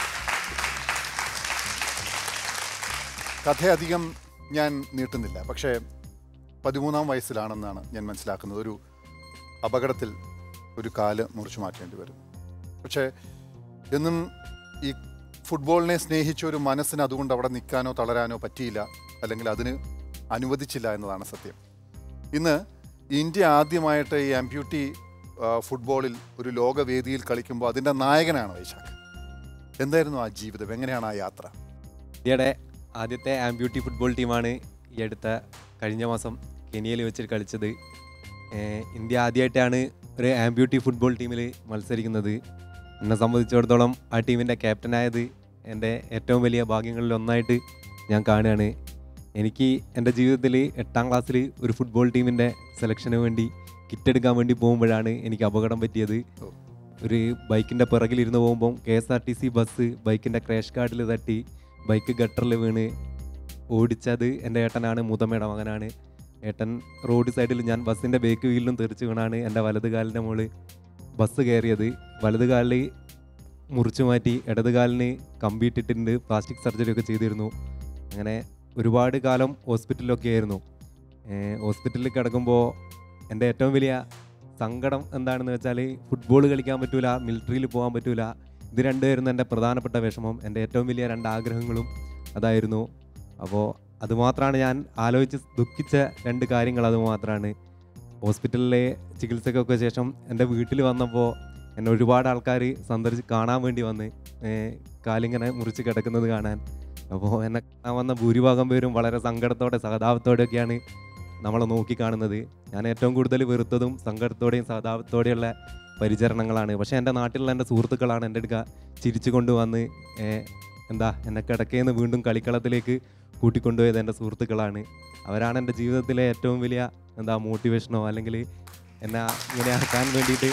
കഥയധികം ഞാൻ നീട്ടുന്നില്ല പക്ഷേ പതിമൂന്നാം വയസ്സിലാണെന്നാണ് ഞാൻ മനസ്സിലാക്കുന്നത് ഒരു അപകടത്തിൽ ഒരു കാല് മുറിച്ചു മാറ്റേണ്ടി വരും പക്ഷേ എന്നും ഈ ഫുട്ബോളിനെ സ്നേഹിച്ച ഒരു മനസ്സിന് അതുകൊണ്ട് അവിടെ നിൽക്കാനോ തളരാനോ പറ്റിയില്ല അല്ലെങ്കിൽ അതിന് അനുവദിച്ചില്ല എന്നതാണ് സത്യം ഇന്ന് ഇന്ത്യ ആദ്യമായിട്ട് ഈ ആംപ്യൂട്ടി ആ, ഫുട്ബോളിൽ ഒരു ലോകവേദിയിൽ കളിക്കുമ്പോൾ അതിൻ്റെ നായകനാണ് വൈശാഖ് എന്തായിരുന്നു ആ ജീവിതം എങ്ങനെയാണ് ആ യാത്ര ഇന്ത്യയുടെ ആദ്യത്തെ ആംബ്യൂട്ടി ഫുട്ബോൾ ടീമാണ് ഈ അടുത്ത കഴിഞ്ഞ മാസം കെനിയയിൽ വെച്ച് കളിച്ചത് ഏഹ് ഇന്ത്യ ആദ്യമായിട്ടാണ് ഒരു ആംബ്യൂട്ടി ഫുട്ബോൾ ടീമിൽ മത്സരിക്കുന്നത് എന്നെ സംബന്ധിച്ചിടത്തോളം ആ ടീമിൻ്റെ ക്യാപ്റ്റനായത് എൻ്റെ ഏറ്റവും വലിയ ഭാഗ്യങ്ങളിൽ ഒന്നായിട്ട് ഞാൻ കാണുകയാണ് എനിക്ക് എൻ്റെ ജീവിതത്തിൽ എട്ടാം ക്ലാസ്സിൽ ഒരു ഫുട്ബോൾ ടീമിൻ്റെ സെലക്ഷന് വേണ്ടി കിറ്റ് എടുക്കാൻ വേണ്ടി പോകുമ്പോഴാണ് എനിക്ക് അപകടം പറ്റിയത് ഒരു ബൈക്കിൻ്റെ പിറകിലിരുന്ന് പോകുമ്പം K S R T C bus ബൈക്കിൻ്റെ ക്രാഷ് കാർഡിൽ തട്ടി ബൈക്ക് ഗട്ടറിൽ വീണ് ഓടിച്ചത് എൻ്റെ ഏട്ടനാണ് മൂത്തമ്മയുടെ മകനാണ് ഏട്ടൻ റോഡ് സൈഡിൽ ഞാൻ ബസ്സിൻ്റെ ബേക്ക് വീലിലും തെറിച്ച് വീണാണ് എൻ്റെ വലത് കാലിൻ്റെ മുകളിൽ ബസ് കയറിയത് വലത് കാലിൽ മുറിച്ചു മാറ്റി ഇടത് കാലിന് കമ്പിയിട്ടിട്ടുണ്ട് പ്ലാസ്റ്റിക് സർജറി ഒക്കെ ചെയ്തിരുന്നു അങ്ങനെ ഒരുപാട് കാലം ഹോസ്പിറ്റലിലൊക്കെ ആയിരുന്നു ഏഹ് ഹോസ്പിറ്റലിൽ കിടക്കുമ്പോൾ എൻ്റെ ഏറ്റവും വലിയ സങ്കടം എന്താണെന്ന് വെച്ചാൽ ഫുട്ബോൾ കളിക്കാൻ പറ്റൂല മിലിറ്ററിയിൽ പോകാൻ പറ്റൂല ഇത് രണ്ടുമായിരുന്നു എൻ്റെ പ്രധാനപ്പെട്ട വിഷമം എൻ്റെ ഏറ്റവും വലിയ രണ്ട് ആഗ്രഹങ്ങളും അതായിരുന്നു അപ്പോൾ അതുമാത്രമാണ് ഞാൻ ആലോചിച്ച് ദുഃഖിച്ച രണ്ട് കാര്യങ്ങൾ അത് മാത്രമാണ് ഹോസ്പിറ്റലിലെ ചികിത്സക്കൊക്കെ ശേഷം എൻ്റെ വീട്ടിൽ വന്നപ്പോൾ എന്നെ ഒരുപാട് ആൾക്കാർ സന്ദർശിച്ച് കാണാൻ വേണ്ടി വന്ന് ഏഹ് കാലിങ്ങനെ മുറിച്ച് കിടക്കുന്നത് കാണാൻ അപ്പോൾ എന്നെ കാണാൻ വന്ന ഭൂരിഭാഗം പേരും വളരെ സങ്കടത്തോടെ സഹതാപത്തോടെയൊക്കെയാണ് നമ്മളെ നോക്കിക്കാണുന്നത് ഞാൻ ഏറ്റവും കൂടുതൽ വെറുത്തതും സങ്കടത്തോടെയും സഹതാപത്തോടെയുള്ള പരിചരണങ്ങളാണ് പക്ഷേ എൻ്റെ നാട്ടിലുള്ള എൻ്റെ സുഹൃത്തുക്കളാണ് എൻ്റെ അടുക്ക ചിരിച്ചു കൊണ്ടുവന്ന് ഏഹ്, എന്താ എന്നെ കിടക്കേന്ന് വീണ്ടും കളിക്കളത്തിലേക്ക് കൂട്ടിക്കൊണ്ടുപോയത് എൻ്റെ സുഹൃത്തുക്കളാണ് അവരാണ് എൻ്റെ ജീവിതത്തിലെ ഏറ്റവും വലിയ എന്താ മോട്ടിവേഷനോ അല്ലെങ്കിൽ എന്നെ ഇങ്ങനെ ആക്കാൻ വേണ്ടിയിട്ട്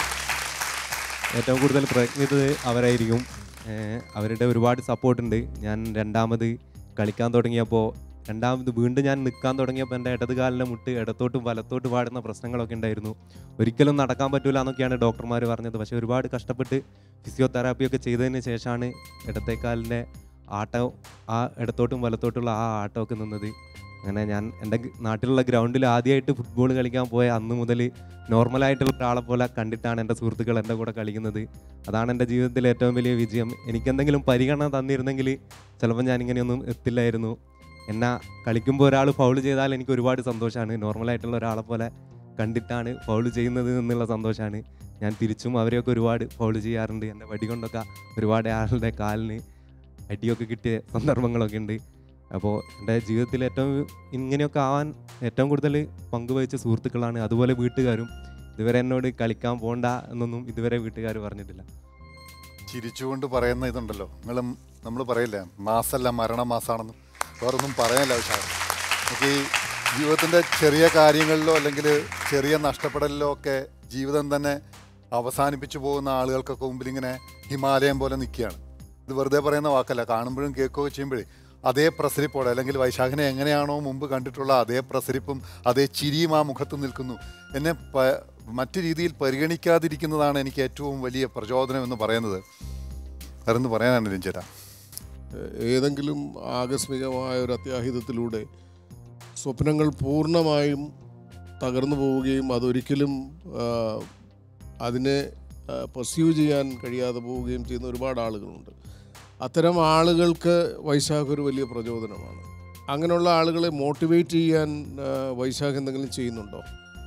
ഏറ്റവും കൂടുതൽ പ്രയത്നിച്ചത് അവരായിരിക്കും ഏഹ്, അവരുടെ ഒരുപാട് സപ്പോർട്ടുണ്ട് ഞാൻ രണ്ടാമത് കളിക്കാൻ തുടങ്ങിയപ്പോൾ രണ്ടാമത് വീണ്ടും ഞാൻ നിൽക്കാൻ തുടങ്ങിയപ്പോൾ എൻ്റെ ഇടത് കാലിലെ മുട്ട് ഇടത്തോട്ടും വലത്തോട്ടും പാടുന്ന പ്രശ്നങ്ങളൊക്കെ ഉണ്ടായിരുന്നു ഒരിക്കലും നടക്കാൻ പറ്റൂല എന്നൊക്കെയാണ് ഡോക്ടർമാർ പറഞ്ഞത് പക്ഷേ ഒരുപാട് കഷ്ടപ്പെട്ട് ഫിസിയോതെറാപ്പിയൊക്കെ ചെയ്തതിന് ശേഷമാണ് ഇടത്തേക്കാലിൻ്റെ ആട്ടം ആ ഇടത്തോട്ടും വലത്തോട്ടുള്ള ആ ആട്ടമൊക്കെ നിന്നത് അങ്ങനെ ഞാൻ എൻ്റെ ഗ- നാട്ടിലുള്ള ഗ്രൗണ്ടിൽ ആദ്യമായിട്ട് ഫുട്ബോൾ കളിക്കാൻ പോയ അന്ന് മുതൽ നോർമലായിട്ടുള്ള ഒരാളെ പോലെ കണ്ടിട്ടാണ് എൻ്റെ സുഹൃത്തുക്കൾ എൻ്റെ കൂടെ കളിക്കുന്നത് അതാണ് എൻ്റെ ജീവിതത്തിലെ ഏറ്റവും വലിയ വിജയം എനിക്കെന്തെങ്കിലും പരിഗണന തന്നിരുന്നെങ്കിൽ ചിലപ്പോൾ ഞാൻ ഇങ്ങനെയൊന്നും എത്തില്ലായിരുന്നു എന്നാ കളിക്കുമ്പോൾ ഒരാൾ ഫൗൾ ചെയ്താൽ എനിക്ക് ഒരുപാട് സന്തോഷമാണ് നോർമലായിട്ടുള്ള ഒരാളെ പോലെ കണ്ടിട്ടാണ് ഫൗൾ ചെയ്യുന്നത് എന്നുള്ള സന്തോഷമാണ് ഞാൻ തിരിച്ചും അവരെയൊക്കെ ഒരുപാട് ഫൗൾ ചെയ്യാറുണ്ട് എൻ്റെ വടി കൊണ്ടൊക്കെ ഒരുപാട് ആളുടെ കാലിന് അടിയൊക്കെ കിട്ടിയ സന്ദർഭങ്ങളൊക്കെ ഉണ്ട് അപ്പോൾ എൻ്റെ ജീവിതത്തിൽ ഏറ്റവും ഇങ്ങനെയൊക്കെ ആവാൻ ഏറ്റവും കൂടുതൽ പങ്കുവഹിച്ച സുഹൃത്തുക്കളാണ് അതുപോലെ വീട്ടുകാരും ഇതുവരെ എന്നോട് കളിക്കാൻ പോണ്ട എന്നൊന്നും ഇതുവരെ വീട്ടുകാർ പറഞ്ഞിട്ടില്ല ചിരിച്ചുകൊണ്ട് പറയുന്ന ഇതുണ്ടല്ലോ നിങ്ങളും നമ്മൾ പറയില്ലേ മാസമല്ല മരണമാസാണെന്നും വേറൊന്നും പറയാനില്ല ആവശ്യമാണ് നമുക്ക് ഈ ജീവിതത്തിൻ്റെ ചെറിയ കാര്യങ്ങളിലോ അല്ലെങ്കിൽ ചെറിയ നഷ്ടപ്പെടലിലോ ഒക്കെ ജീവിതം തന്നെ അവസാനിപ്പിച്ചു പോകുന്ന ആളുകൾക്കൊക്കെ മുമ്പിൽ ഇങ്ങനെ ഹിമാലയം പോലെ നിൽക്കുകയാണ് ഇത് വെറുതെ പറയുന്ന വാക്കല്ല കാണുമ്പോഴും കേൾക്കുകയൊക്കെ ചെയ്യുമ്പോഴേ അതേ പ്രസരിപ്പോടെ അല്ലെങ്കിൽ വൈശാഖിനെ എങ്ങനെയാണോ മുമ്പ് കണ്ടിട്ടുള്ള അതേ പ്രസരിപ്പും അതേ ചിരിയും ആ മുഖത്ത് നിൽക്കുന്നു എന്നെ പ- മറ്റു രീതിയിൽ പരിഗണിക്കാതിരിക്കുന്നതാണ് എനിക്ക് ഏറ്റവും വലിയ പ്രചോദനം എന്ന് പറയുന്നത് വേറെന്ന് പറയാനാണ് രഞ്ജന ഏതെങ്കിലും ആകസ്മികമായ ഒരു അത്യാഹിതത്തിലൂടെ സ്വപ്നങ്ങൾ പൂർണ്ണമായും തകർന്നു പോവുകയും അതൊരിക്കലും ആ, അതിനെ പെർസ്യൂ ചെയ്യാൻ കഴിയാതെ പോവുകയും ചെയ്യുന്ന ഒരുപാട് ആളുകളുണ്ട് അത്തരം ആളുകൾക്ക് വൈശാഖ് ഒരു വലിയ പ്രചോദനമാണ് അങ്ങനെയുള്ള ആളുകളെ മോട്ടിവേറ്റ് ചെയ്യാൻ ആ, വൈശാഖ് എന്തെങ്കിലും ചെയ്യുന്നുണ്ടോ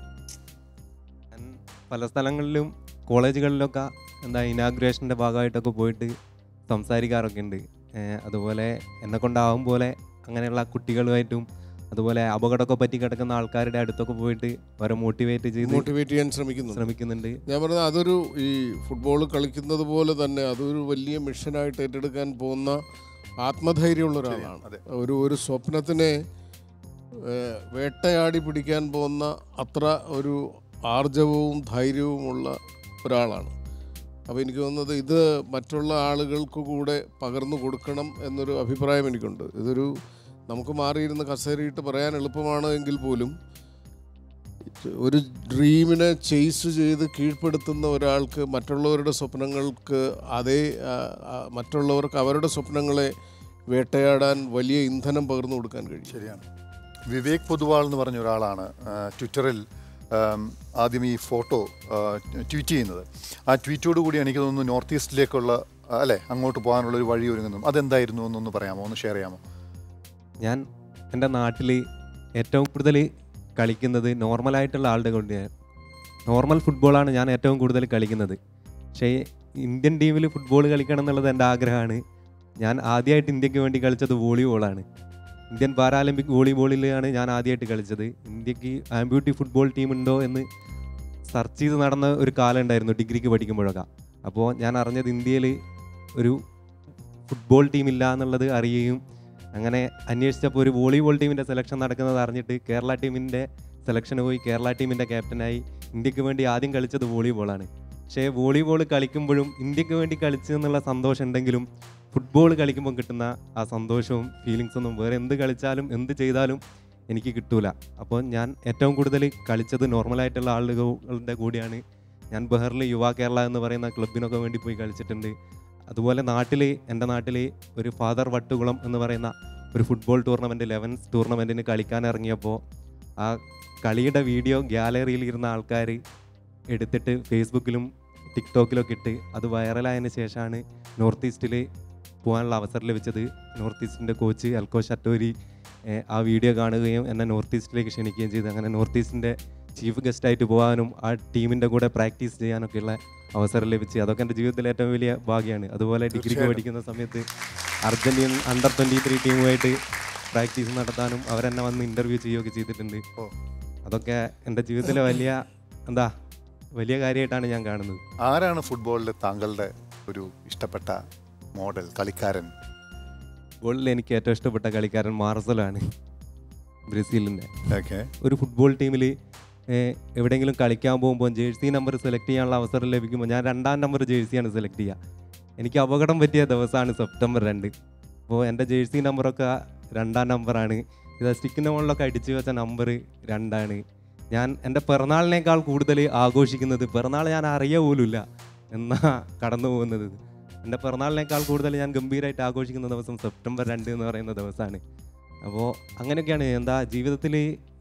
ഞാൻ പല സ്ഥലങ്ങളിലും കോളേജുകളിലൊക്കെ എന്താ ഇനാഗ്രേഷൻ്റെ ഭാഗമായിട്ടൊക്കെ പോയിട്ട് സംസാരിക്കാറൊക്കെ ഉണ്ട് ഏഹ് അതുപോലെ എന്നെ കൊണ്ടാവും പോലെ അങ്ങനെയുള്ള കുട്ടികളുമായിട്ടും അതുപോലെ അപകടമൊക്കെ പറ്റി കിടക്കുന്ന ആൾക്കാരുടെ അടുത്തൊക്കെ പോയിട്ട് അവരെ മോട്ടിവേറ്റ് ചെയ്ത് മോട്ടിവേറ്റ് ചെയ്യാൻ ശ്രമിക്കുന്നുണ്ട് ശ്രമിക്കുന്നുണ്ട് ഞാൻ പറഞ്ഞത് അതൊരു ഈ ഫുട്ബോൾ കളിക്കുന്നത് പോലെ തന്നെ അതൊരു വലിയ മിഷനായിട്ട് ഏറ്റെടുക്കാൻ പോകുന്ന ആത്മധൈര്യമുള്ള ഒരാളാണ് അതെ. ഒരു ഒരു സ്വപ്നത്തിനെ ഏഹ്, വേട്ടയാടി പിടിക്കാൻ പോകുന്ന അത്ര ഒരു ആർജവവും ധൈര്യവുമുള്ള ഒരാളാണ് അപ്പോൾ എനിക്ക് തോന്നുന്നത് ഇത് മറ്റുള്ള ആളുകൾക്ക് കൂടെ പകർന്നു കൊടുക്കണം എന്നൊരു അഭിപ്രായം എനിക്കുണ്ട് ഇതൊരു നമുക്ക് മാറിയിരുന്ന് കസേരയിട്ട് പറയാൻ എളുപ്പമാണ് എങ്കിൽ പോലും ഒരു ഡ്രീമിനെ ചേസ് ചെയ്ത് കീഴ്പ്പെടുത്തുന്ന ഒരാൾക്ക് മറ്റുള്ളവരുടെ സ്വപ്നങ്ങൾക്ക് അതേ ആ, ആ, മറ്റുള്ളവർക്ക് അവരുടെ സ്വപ്നങ്ങളെ വേട്ടയാടാൻ വലിയ ഇന്ധനം പകർന്നു കൊടുക്കാൻ കഴിയും ശരിയാണ് വിവേക് പൊതുവാൾ എന്ന് പറഞ്ഞ ഒരാളാണ് ആ, ട്വിറ്ററിൽ ആം, ആദ്യം ഈ ഫോട്ടോ ആ, ട്വീറ്റ് ചെയ്യുന്നത് ആ ട്വീറ്റോട് കൂടി എനിക്ക് തോന്നുന്നു നോർത്ത് ഈസ്റ്റിലേക്കുള്ള ആ, അല്ലേ അങ്ങോട്ട് പോകാനുള്ള ഒരു വഴി ഒരുങ്ങുന്നു അതെന്തായിരുന്നു എന്നൊന്ന് പറയാമോ ഒന്ന് ഷെയർ ചെയ്യാമോ ഞാൻ എൻ്റെ നാട്ടിൽ ഏറ്റവും കൂടുതൽ കളിക്കുന്നത് നോർമലായിട്ടുള്ള ആളുടെ കൊണ്ട് നോർമൽ ഫുട്ബോളാണ് ഞാൻ ഏറ്റവും കൂടുതൽ കളിക്കുന്നത് പക്ഷേ ഇന്ത്യൻ ടീമിൽ ഫുട്ബോൾ കളിക്കണം എന്നുള്ളത് എൻ്റെ ആഗ്രഹമാണ് ഞാൻ ആദ്യമായിട്ട് ഇന്ത്യക്ക് വേണ്ടി കളിച്ചത് വോളിബോളാണ് ഇന്ത്യൻ പാരാലിമ്പിക് വോളിബോളിലാണ് ഞാൻ ആദ്യമായിട്ട് കളിച്ചത് ഇന്ത്യക്ക് ആംബ്യൂട്ടി ഫുട്ബോൾ ടീം ഉണ്ടോ എന്ന് സെർച്ച് ചെയ്ത് നടന്ന ഒരു കാലം ഉണ്ടായിരുന്നു ഡിഗ്രിക്ക് പഠിക്കുമ്പോഴൊക്കെ അപ്പോൾ ഞാൻ അറിഞ്ഞത് ഇന്ത്യയിൽ ഒരു ഫുട്ബോൾ ടീമില്ല എന്നുള്ളത് അറിയുകയും അങ്ങനെ അന്വേഷിച്ചപ്പോൾ ഒരു വോളിബോൾ ടീമിൻ്റെ സെലക്ഷൻ നടക്കുന്നത് അറിഞ്ഞിട്ട് കേരള ടീമിൻ്റെ സെലക്ഷന് പോയി കേരള ടീമിൻ്റെ ക്യാപ്റ്റനായി ഇന്ത്യക്ക് വേണ്ടി ആദ്യം കളിച്ചത് വോളിബോളാണ് പക്ഷേ വോളിബോൾ കളിക്കുമ്പോഴും ഇന്ത്യക്ക് വേണ്ടി കളിച്ചു എന്നുള്ള സന്തോഷം ഉണ്ടെങ്കിലും ഫുട്ബോൾ കളിക്കുമ്പോൾ കിട്ടുന്ന ആ സന്തോഷവും ഫീലിങ്സ് ഒന്നും വേറെ എന്ത് കളിച്ചാലും എന്ത് ചെയ്താലും എനിക്ക് കിട്ടൂല അപ്പോൾ ഞാൻ ഏറ്റവും കൂടുതൽ കളിച്ചത് നോർമലായിട്ടുള്ള ആളുകളുടെ കൂടിയാണ് ഞാൻ ബഹറിൽ യുവ കേരള എന്ന് പറയുന്ന ക്ലബിനൊക്കെ വേണ്ടി പോയി കളിച്ചിട്ടുണ്ട് അതുപോലെ നാട്ടിൽ എൻ്റെ നാട്ടിൽ ഒരു ഫാദർ വട്ടുകുളം എന്ന് പറയുന്ന ഒരു ഫുട്ബോൾ ടൂർണമെൻറ്റ് ലെവൻസ് ടൂർണമെൻറ്റിന് കളിക്കാൻ ഇറങ്ങിയപ്പോൾ ആ കളിയുടെ വീഡിയോ ഗ്യാലറിയിൽ ഇരുന്ന ആൾക്കാർ എടുത്തിട്ട് ഫേസ്ബുക്കിലും ടിക്ടോക്കിലൊക്കെ ഇട്ട് അത് വൈറലായതിനു ശേഷമാണ് നോർത്ത് ഈസ്റ്റിൽ പോകാനുള്ള അവസരം ലഭിച്ചത് നോർത്ത് ഈസ്റ്റിൻ്റെ കോച്ച് അൽക്കോ ഷട്ടോരി ഏഹ്, ആ വീഡിയോ കാണുകയും എന്നെ നോർത്ത് ഈസ്റ്റിലേക്ക് ക്ഷണിക്കുകയും ചെയ്തു അങ്ങനെ നോർത്ത് ഈസ്റ്റിൻ്റെ ചീഫ് ഗസ്റ്റായിട്ട് പോകാനും ആ ടീമിൻ്റെ കൂടെ പ്രാക്ടീസ് ചെയ്യാനൊക്കെയുള്ള അവസരം ലഭിച്ചു അതൊക്കെ എൻ്റെ ജീവിതത്തിലെ ഏറ്റവും വലിയ ഭാഗ്യമാണ് അതുപോലെ ഡിഗ്രിക്ക് തീർച്ചയായും. പഠിക്കുന്ന സമയത്ത് അർജൻറ്റീൻ അണ്ടർ ട്വൻറ്റി ത്രീ ടീമുമായിട്ട് പ്രാക്ടീസ് നടത്താനും അവരെന്നെ വന്ന് ഇൻ്റർവ്യൂ ചെയ്യുകയൊക്കെ ചെയ്തിട്ടുണ്ട് ഓ. അതൊക്കെ എൻ്റെ ജീവിതത്തിലെ വലിയ എന്താ വലിയ കാര്യമായിട്ടാണ് ഞാൻ കാണുന്നത് ആരാണ് ഫുട്ബോളിൽ താങ്കളുടെ ഒരു ഇഷ്ടപ്പെട്ട മോഡൽ കളിക്കാരൻ ഫുട്ബോളിൽ എനിക്ക് ഏറ്റവും ഇഷ്ടപ്പെട്ട കളിക്കാരൻ മാർസലോ ആണ് ബ്രസീലിൻ്റെ ഓക്കെ ഒരു ഫുട്ബോൾ ടീമിൽ എവിടെയെങ്കിലും കളിക്കാൻ പോകുമ്പോൾ ജേഴ്സി നമ്പർ സെലക്ട് ചെയ്യാനുള്ള അവസരം ലഭിക്കുമ്പോൾ ഞാൻ രണ്ടാം നമ്പർ ജേഴ്സിയാണ് സെലക്ട് ചെയ്യുക എനിക്ക് അപകടം പറ്റിയ ദിവസമാണ് സെപ്റ്റംബർ രണ്ട് അപ്പോൾ എൻ്റെ ജേഴ്സി നമ്പറൊക്കെ രണ്ടാം നമ്പറാണ് ഇത് സ്റ്റിക്കിൻ്റെ മുകളിലൊക്കെ അടിച്ചു വെച്ച നമ്പർ രണ്ടാണ് ഞാൻ എൻ്റെ പിറന്നാളിനേക്കാൾ കൂടുതൽ ആഘോഷിക്കുന്നത് പിറന്നാൾ ഞാൻ അറിയ പോലുമില്ല എന്നാ കടന്നു പോകുന്നത് എൻ്റെ പിറന്നാളിനേക്കാൾ കൂടുതൽ ഞാൻ ഗംഭീരമായിട്ട് ആഘോഷിക്കുന്ന ദിവസം സെപ്റ്റംബർ രണ്ട് എന്ന് പറയുന്ന ദിവസമാണ് അപ്പോൾ അങ്ങനെയൊക്കെയാണ് എന്താ ജീവിതത്തിൽ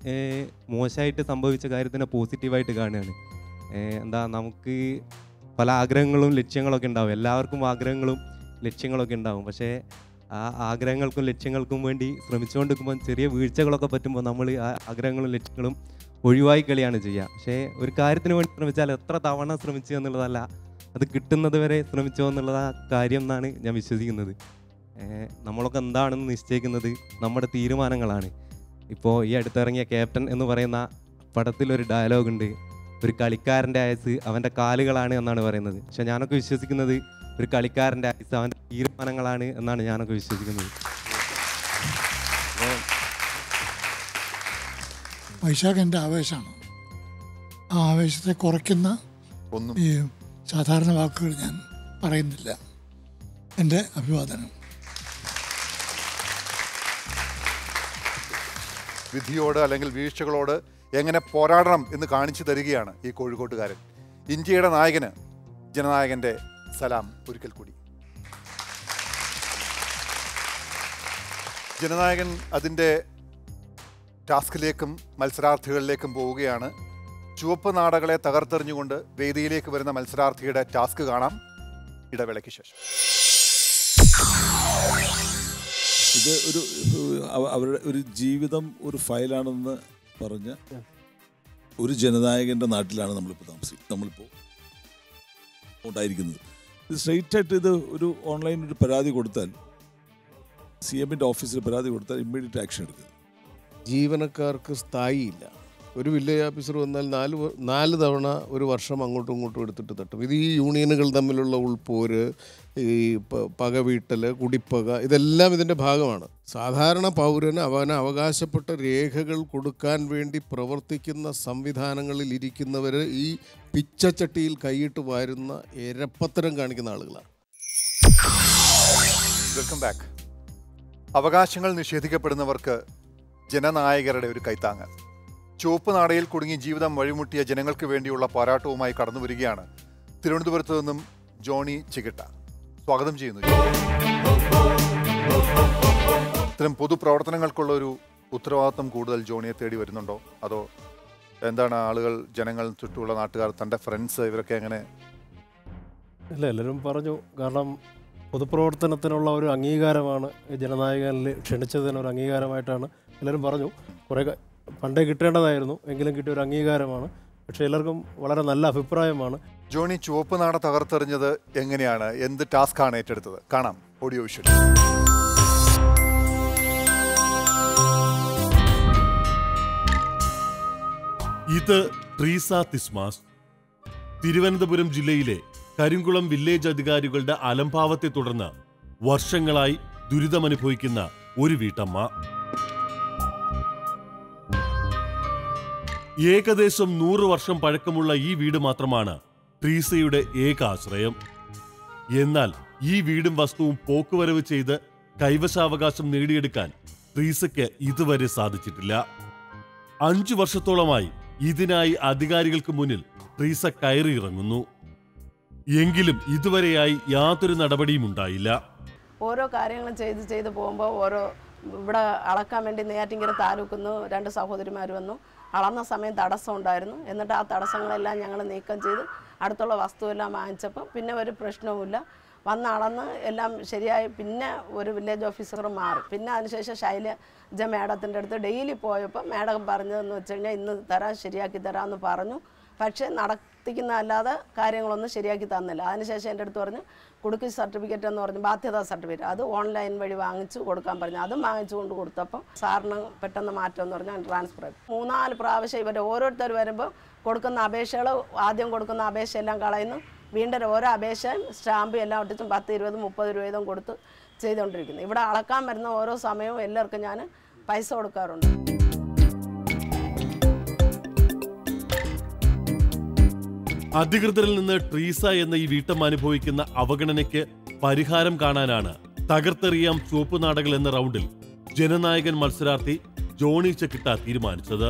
മോശമായിട്ട് സംഭവിച്ച കാര്യത്തിനെ പോസിറ്റീവായിട്ട് കാണുകയാണ് ഏഹ് എന്താ നമുക്ക് പല ആഗ്രഹങ്ങളും ലക്ഷ്യങ്ങളൊക്കെ ഉണ്ടാവും എല്ലാവർക്കും ആഗ്രഹങ്ങളും ലക്ഷ്യങ്ങളൊക്കെ ഉണ്ടാവും പക്ഷേ ആ ആഗ്രഹങ്ങൾക്കും ലക്ഷ്യങ്ങൾക്കും വേണ്ടി ശ്രമിച്ചുകൊണ്ടിരിക്കുമ്പോൾ ചെറിയ വീഴ്ചകളൊക്കെ പറ്റുമ്പോൾ നമ്മൾ ആ ആഗ്രഹങ്ങളും ലക്ഷ്യങ്ങളും ഒഴിവായി കളിയാണ് ചെയ്യുക പക്ഷേ ഒരു കാര്യത്തിന് വേണ്ടി ശ്രമിച്ചാൽ എത്ര തവണ ശ്രമിച്ചു എന്നുള്ളതല്ല അത് കിട്ടുന്നത് വരെ ശ്രമിച്ചോ എന്നുള്ള ആ കാര്യം എന്നാണ് ഞാൻ വിശ്വസിക്കുന്നത് ഏഹ് നമ്മളൊക്കെ എന്താണെന്ന് നിശ്ചയിക്കുന്നത് നമ്മുടെ തീരുമാനങ്ങളാണ് ഇപ്പോൾ ഈ അടുത്തിറങ്ങിയ ക്യാപ്റ്റൻ എന്ന് പറയുന്ന പടത്തിലൊരു ഡയലോഗ് ഉണ്ട് ഒരു കളിക്കാരൻ്റെ ആയുസ് അവൻ്റെ കാലുകളാണ് എന്നാണ് പറയുന്നത് പക്ഷെ ഞാനൊക്കെ വിശ്വസിക്കുന്നത് ഒരു കളിക്കാരൻ്റെ ആയുസ് അവൻ്റെ തീരുമാനങ്ങളാണ് എന്നാണ് ഞാനൊക്കെ വിശ്വസിക്കുന്നത് അപ്പോൾ വൈശാഖ് എൻ്റെ ആവേശമാണ് ആ ആവേശത്തെ കുറയ്ക്കുന്ന ഒന്നും ഈ സാധാരണ വാക്കുകൾ ഞാൻ പറയുന്നില്ല എൻ്റെ അഭിവാദനം വിധിയോട് അല്ലെങ്കിൽ വീഴ്ചകളോട് എങ്ങനെ പോരാടണം എന്ന് കാണിച്ചു തരികയാണ് ഈ കോഴിക്കോട്ടുകാരൻ ഇന്ത്യയുടെ നായകന് ജനനായകന്റെ സലാം ഒരിക്കൽ കൂടി ജനനായകൻ അതിൻ്റെ ടാസ്കിലേക്കും മത്സരാർത്ഥികളിലേക്കും പോവുകയാണ് ചുവപ്പ് നാടകളെ തകർത്തെറിഞ്ഞുകൊണ്ട് വേദിയിലേക്ക് വരുന്ന മത്സരാർത്ഥിയുടെ ടാസ്ക് കാണാം ഇടവേളയ്ക്ക് ശേഷം ഇത് ഒരു അവ- അവരുടെ ഒരു ജീവിതം ഒരു ഫയലാണെന്ന് പറഞ്ഞ ഒരു ജനനായകന്റെ നാട്ടിലാണ് നമ്മളിപ്പോൾ താമസിക്കുന്നത് നമ്മളിപ്പോൾ ഉണ്ടായിരിക്കുന്നത് ഇത് സ്ട്രെയിറ്റ് ആയിട്ട് ഇത് ഒരു ഓൺലൈൻ ഒരു പരാതി കൊടുത്താൽ സി എമ്മിൻ്റെ ഓഫീസിൽ പരാതി കൊടുത്താൽ ഇമ്മീഡിയറ്റ് ആക്ഷൻ എടുക്കുക ജീവനക്കാർക്ക് സ്ഥായിയില്ല ഒരു വില്ലേജ് ഓഫീസർ വന്നാൽ നാല് വ- നാല് തവണ ഒരു വർഷം അങ്ങോട്ടും ഇങ്ങോട്ടും എടുത്തിട്ട് തട്ടും ഇത് ഈ യൂണിയനുകൾ തമ്മിലുള്ള ഉൾപോര് ഈ പ- പകവീട്ടൽ കുടിപ്പക ഇതെല്ലാം ഇതിൻ്റെ ഭാഗമാണ് സാധാരണ പൗരന് അവന് അവകാശപ്പെട്ട രേഖകൾ കൊടുക്കാൻ വേണ്ടി പ്രവർത്തിക്കുന്ന സംവിധാനങ്ങളിൽ ഇരിക്കുന്നവർ ഈ പിച്ചച്ചട്ടിയിൽ കൈയിട്ട് വാരുന്ന എരപ്പത്തരം കാണിക്കുന്ന ആളുകളാണ് വെൽക്കം ബാക്ക് അവകാശങ്ങൾ നിഷേധിക്കപ്പെടുന്നവർക്ക് ജനനായകരുടെ ഒരു കൈത്താങ്ങ് ചുവപ്പ് നാടയിൽ കുടുങ്ങി ജീവിതം വഴിമുട്ടിയ ജനങ്ങൾക്ക് വേണ്ടിയുള്ള പോരാട്ടവുമായി കടന്നു വരികയാണ് തിരുവനന്തപുരത്ത് നിന്നും ജോണി ചികിട്ട സ്വാഗതം ചെയ്യുന്നു ജോണി. ഇത്തരം പൊതുപ്രവർത്തനങ്ങൾക്കുള്ള ഒരു ഉത്തരവാദിത്വം കൂടുതൽ ജോണിയെ തേടി വരുന്നുണ്ടോ അതോ എന്താണ് ആളുകൾ ജനങ്ങൾ ചുറ്റുമുള്ള നാട്ടുകാർ തൻ്റെ ഫ്രണ്ട്സ് ഇവരൊക്കെ എങ്ങനെ ഇല്ല എല്ലാവരും പറഞ്ഞു കാരണം പൊതുപ്രവർത്തനത്തിനുള്ള ഒരു അംഗീകാരമാണ് ഈ ജനനായകനിൽ ക്ഷണിച്ചതിന് ഒരു അംഗീകാരമായിട്ടാണ് എല്ലാവരും പറഞ്ഞു കുറേ ക- പണ്ടേ കിട്ടേണ്ടതായിരുന്നു എങ്കിലും കിട്ടിയ ഒരു അംഗീകാരമാണ് പക്ഷേ എല്ലാവർക്കും വളരെ നല്ല അഭിപ്രായമാണ് ജോണി ചുവപ്പ് നാട തകർത്തെറിഞ്ഞത് എങ്ങനെയാണ് എന്ത് ടാസ്ക് ആണ് ഏറ്റെടുത്തത് കാണാം ഓഡിയോ വിഷ്വൽ ഇത് ട്രീസ തിസ്മാസ് തിരുവനന്തപുരം ജില്ലയിലെ കരിങ്കുളം വില്ലേജ് അധികാരികളുടെ അലംഭാവത്തെ തുടർന്ന് വർഷങ്ങളായി ദുരിതമനുഭവിക്കുന്ന ഒരു വീട്ടമ്മ ഏകദേശം നൂറ് വർഷം പഴക്കമുള്ള ഈ വീട് മാത്രമാണ് ട്രീസയുടെ ഏക ആശ്രയം എന്നാൽ ഈ വീടും വസ്തുവും പോക്കുവരവ് ചെയ്ത് കൈവശാവകാശം നേടിയെടുക്കാൻ ട്രീസയ്ക്ക് ഇതുവരെ സാധിച്ചിട്ടില്ല അഞ്ചു വർഷത്തോളമായി ഇതിനായി അധികാരികൾക്ക് മുന്നിൽ ട്രീസ കയറിയിറങ്ങുന്നു എങ്കിലും ഇതുവരെയായി യാതൊരു നടപടിയും ഉണ്ടായില്ല ഓരോ കാര്യങ്ങളും ചെയ്ത് ചെയ്ത് പോകുമ്പോൾ ഓരോ ഇവിടെ അളക്കാൻ വേണ്ടി നെയ്യാറ്റിങ്കര താലൂക്കിൽ നിന്ന് രണ്ട് സഹോദരിമാർ വന്നു അളന്ന സമയം തടസ്സം ഉണ്ടായിരുന്നു എന്നിട്ട് ആ തടസ്സങ്ങളെല്ലാം ഞങ്ങൾ നീക്കം ചെയ്ത് അടുത്തുള്ള വസ്തുവെല്ലാം വാങ്ങിച്ചപ്പോൾ പിന്നെ ഒരു പ്രശ്നവുമില്ല വന്ന് അളന്ന് എല്ലാം ശരിയായി പിന്നെ ഒരു വില്ലേജ് ഓഫീസർ മാറി പിന്നെ അതിനുശേഷം ശൈലജ മേഡത്തിൻ്റെ അടുത്ത് ഡെയിലി പോയപ്പോൾ മേഡം പറഞ്ഞതെന്ന് വെച്ച് കഴിഞ്ഞാൽ ഇന്ന് തരാം ശരിയാക്കി തരാമെന്ന് പറഞ്ഞു പക്ഷേ നടത്തിക്കുന്ന അല്ലാതെ കാര്യങ്ങളൊന്നും ശരിയാക്കി തന്നില്ല അതിനുശേഷം എൻ്റെ അടുത്ത് പറഞ്ഞു കുടുക്കി സർട്ടിഫിക്കറ്റ് എന്ന് പറഞ്ഞു ബാധ്യതാ സർട്ടിഫിക്കറ്റ് അത് ഓൺലൈൻ വഴി വാങ്ങിച്ചു കൊടുക്കാൻ പറഞ്ഞു അതും വാങ്ങിച്ചു കൊണ്ട് കൊടുത്തപ്പോൾ സാറിന് പെട്ടെന്ന് മാറ്റം എന്ന് പറഞ്ഞാൽ ട്രാൻസ്ഫർ ചെയ്തു മൂന്നാല് പ്രാവശ്യം ഇവർ ഓരോരുത്തർ വരുമ്പോൾ കൊടുക്കുന്ന അപേക്ഷകൾ ആദ്യം കൊടുക്കുന്ന അപേക്ഷ എല്ലാം കളയുന്നു വീണ്ടും ഓരോ അപേക്ഷയും സ്റ്റാമ്പ് എല്ലാം ഒട്ടിച്ചും പത്ത് ഇരുപത് മുപ്പത് രൂപ വീതം കൊടുത്ത് ചെയ്തുകൊണ്ടിരിക്കുന്നു ഇവിടെ അളക്കാൻ വരുന്ന ഓരോ സമയവും എല്ലാവർക്കും ഞാൻ പൈസ കൊടുക്കാറുണ്ട് അധികൃതരിൽ നിന്ന് ട്രീസ എന്ന ഈ വീട്ടമ്മ അനുഭവിക്കുന്ന അവഗണനയ്ക്ക് പരിഹാരം കാണാനാണ് തകർത്തെറിയാം ചുവപ്പ് നാടകൾ എന്ന റൗണ്ടിൽ ജനനായകൻ മത്സരാർത്ഥി ജോണി ചെക്കിട്ട തീരുമാനിച്ചത്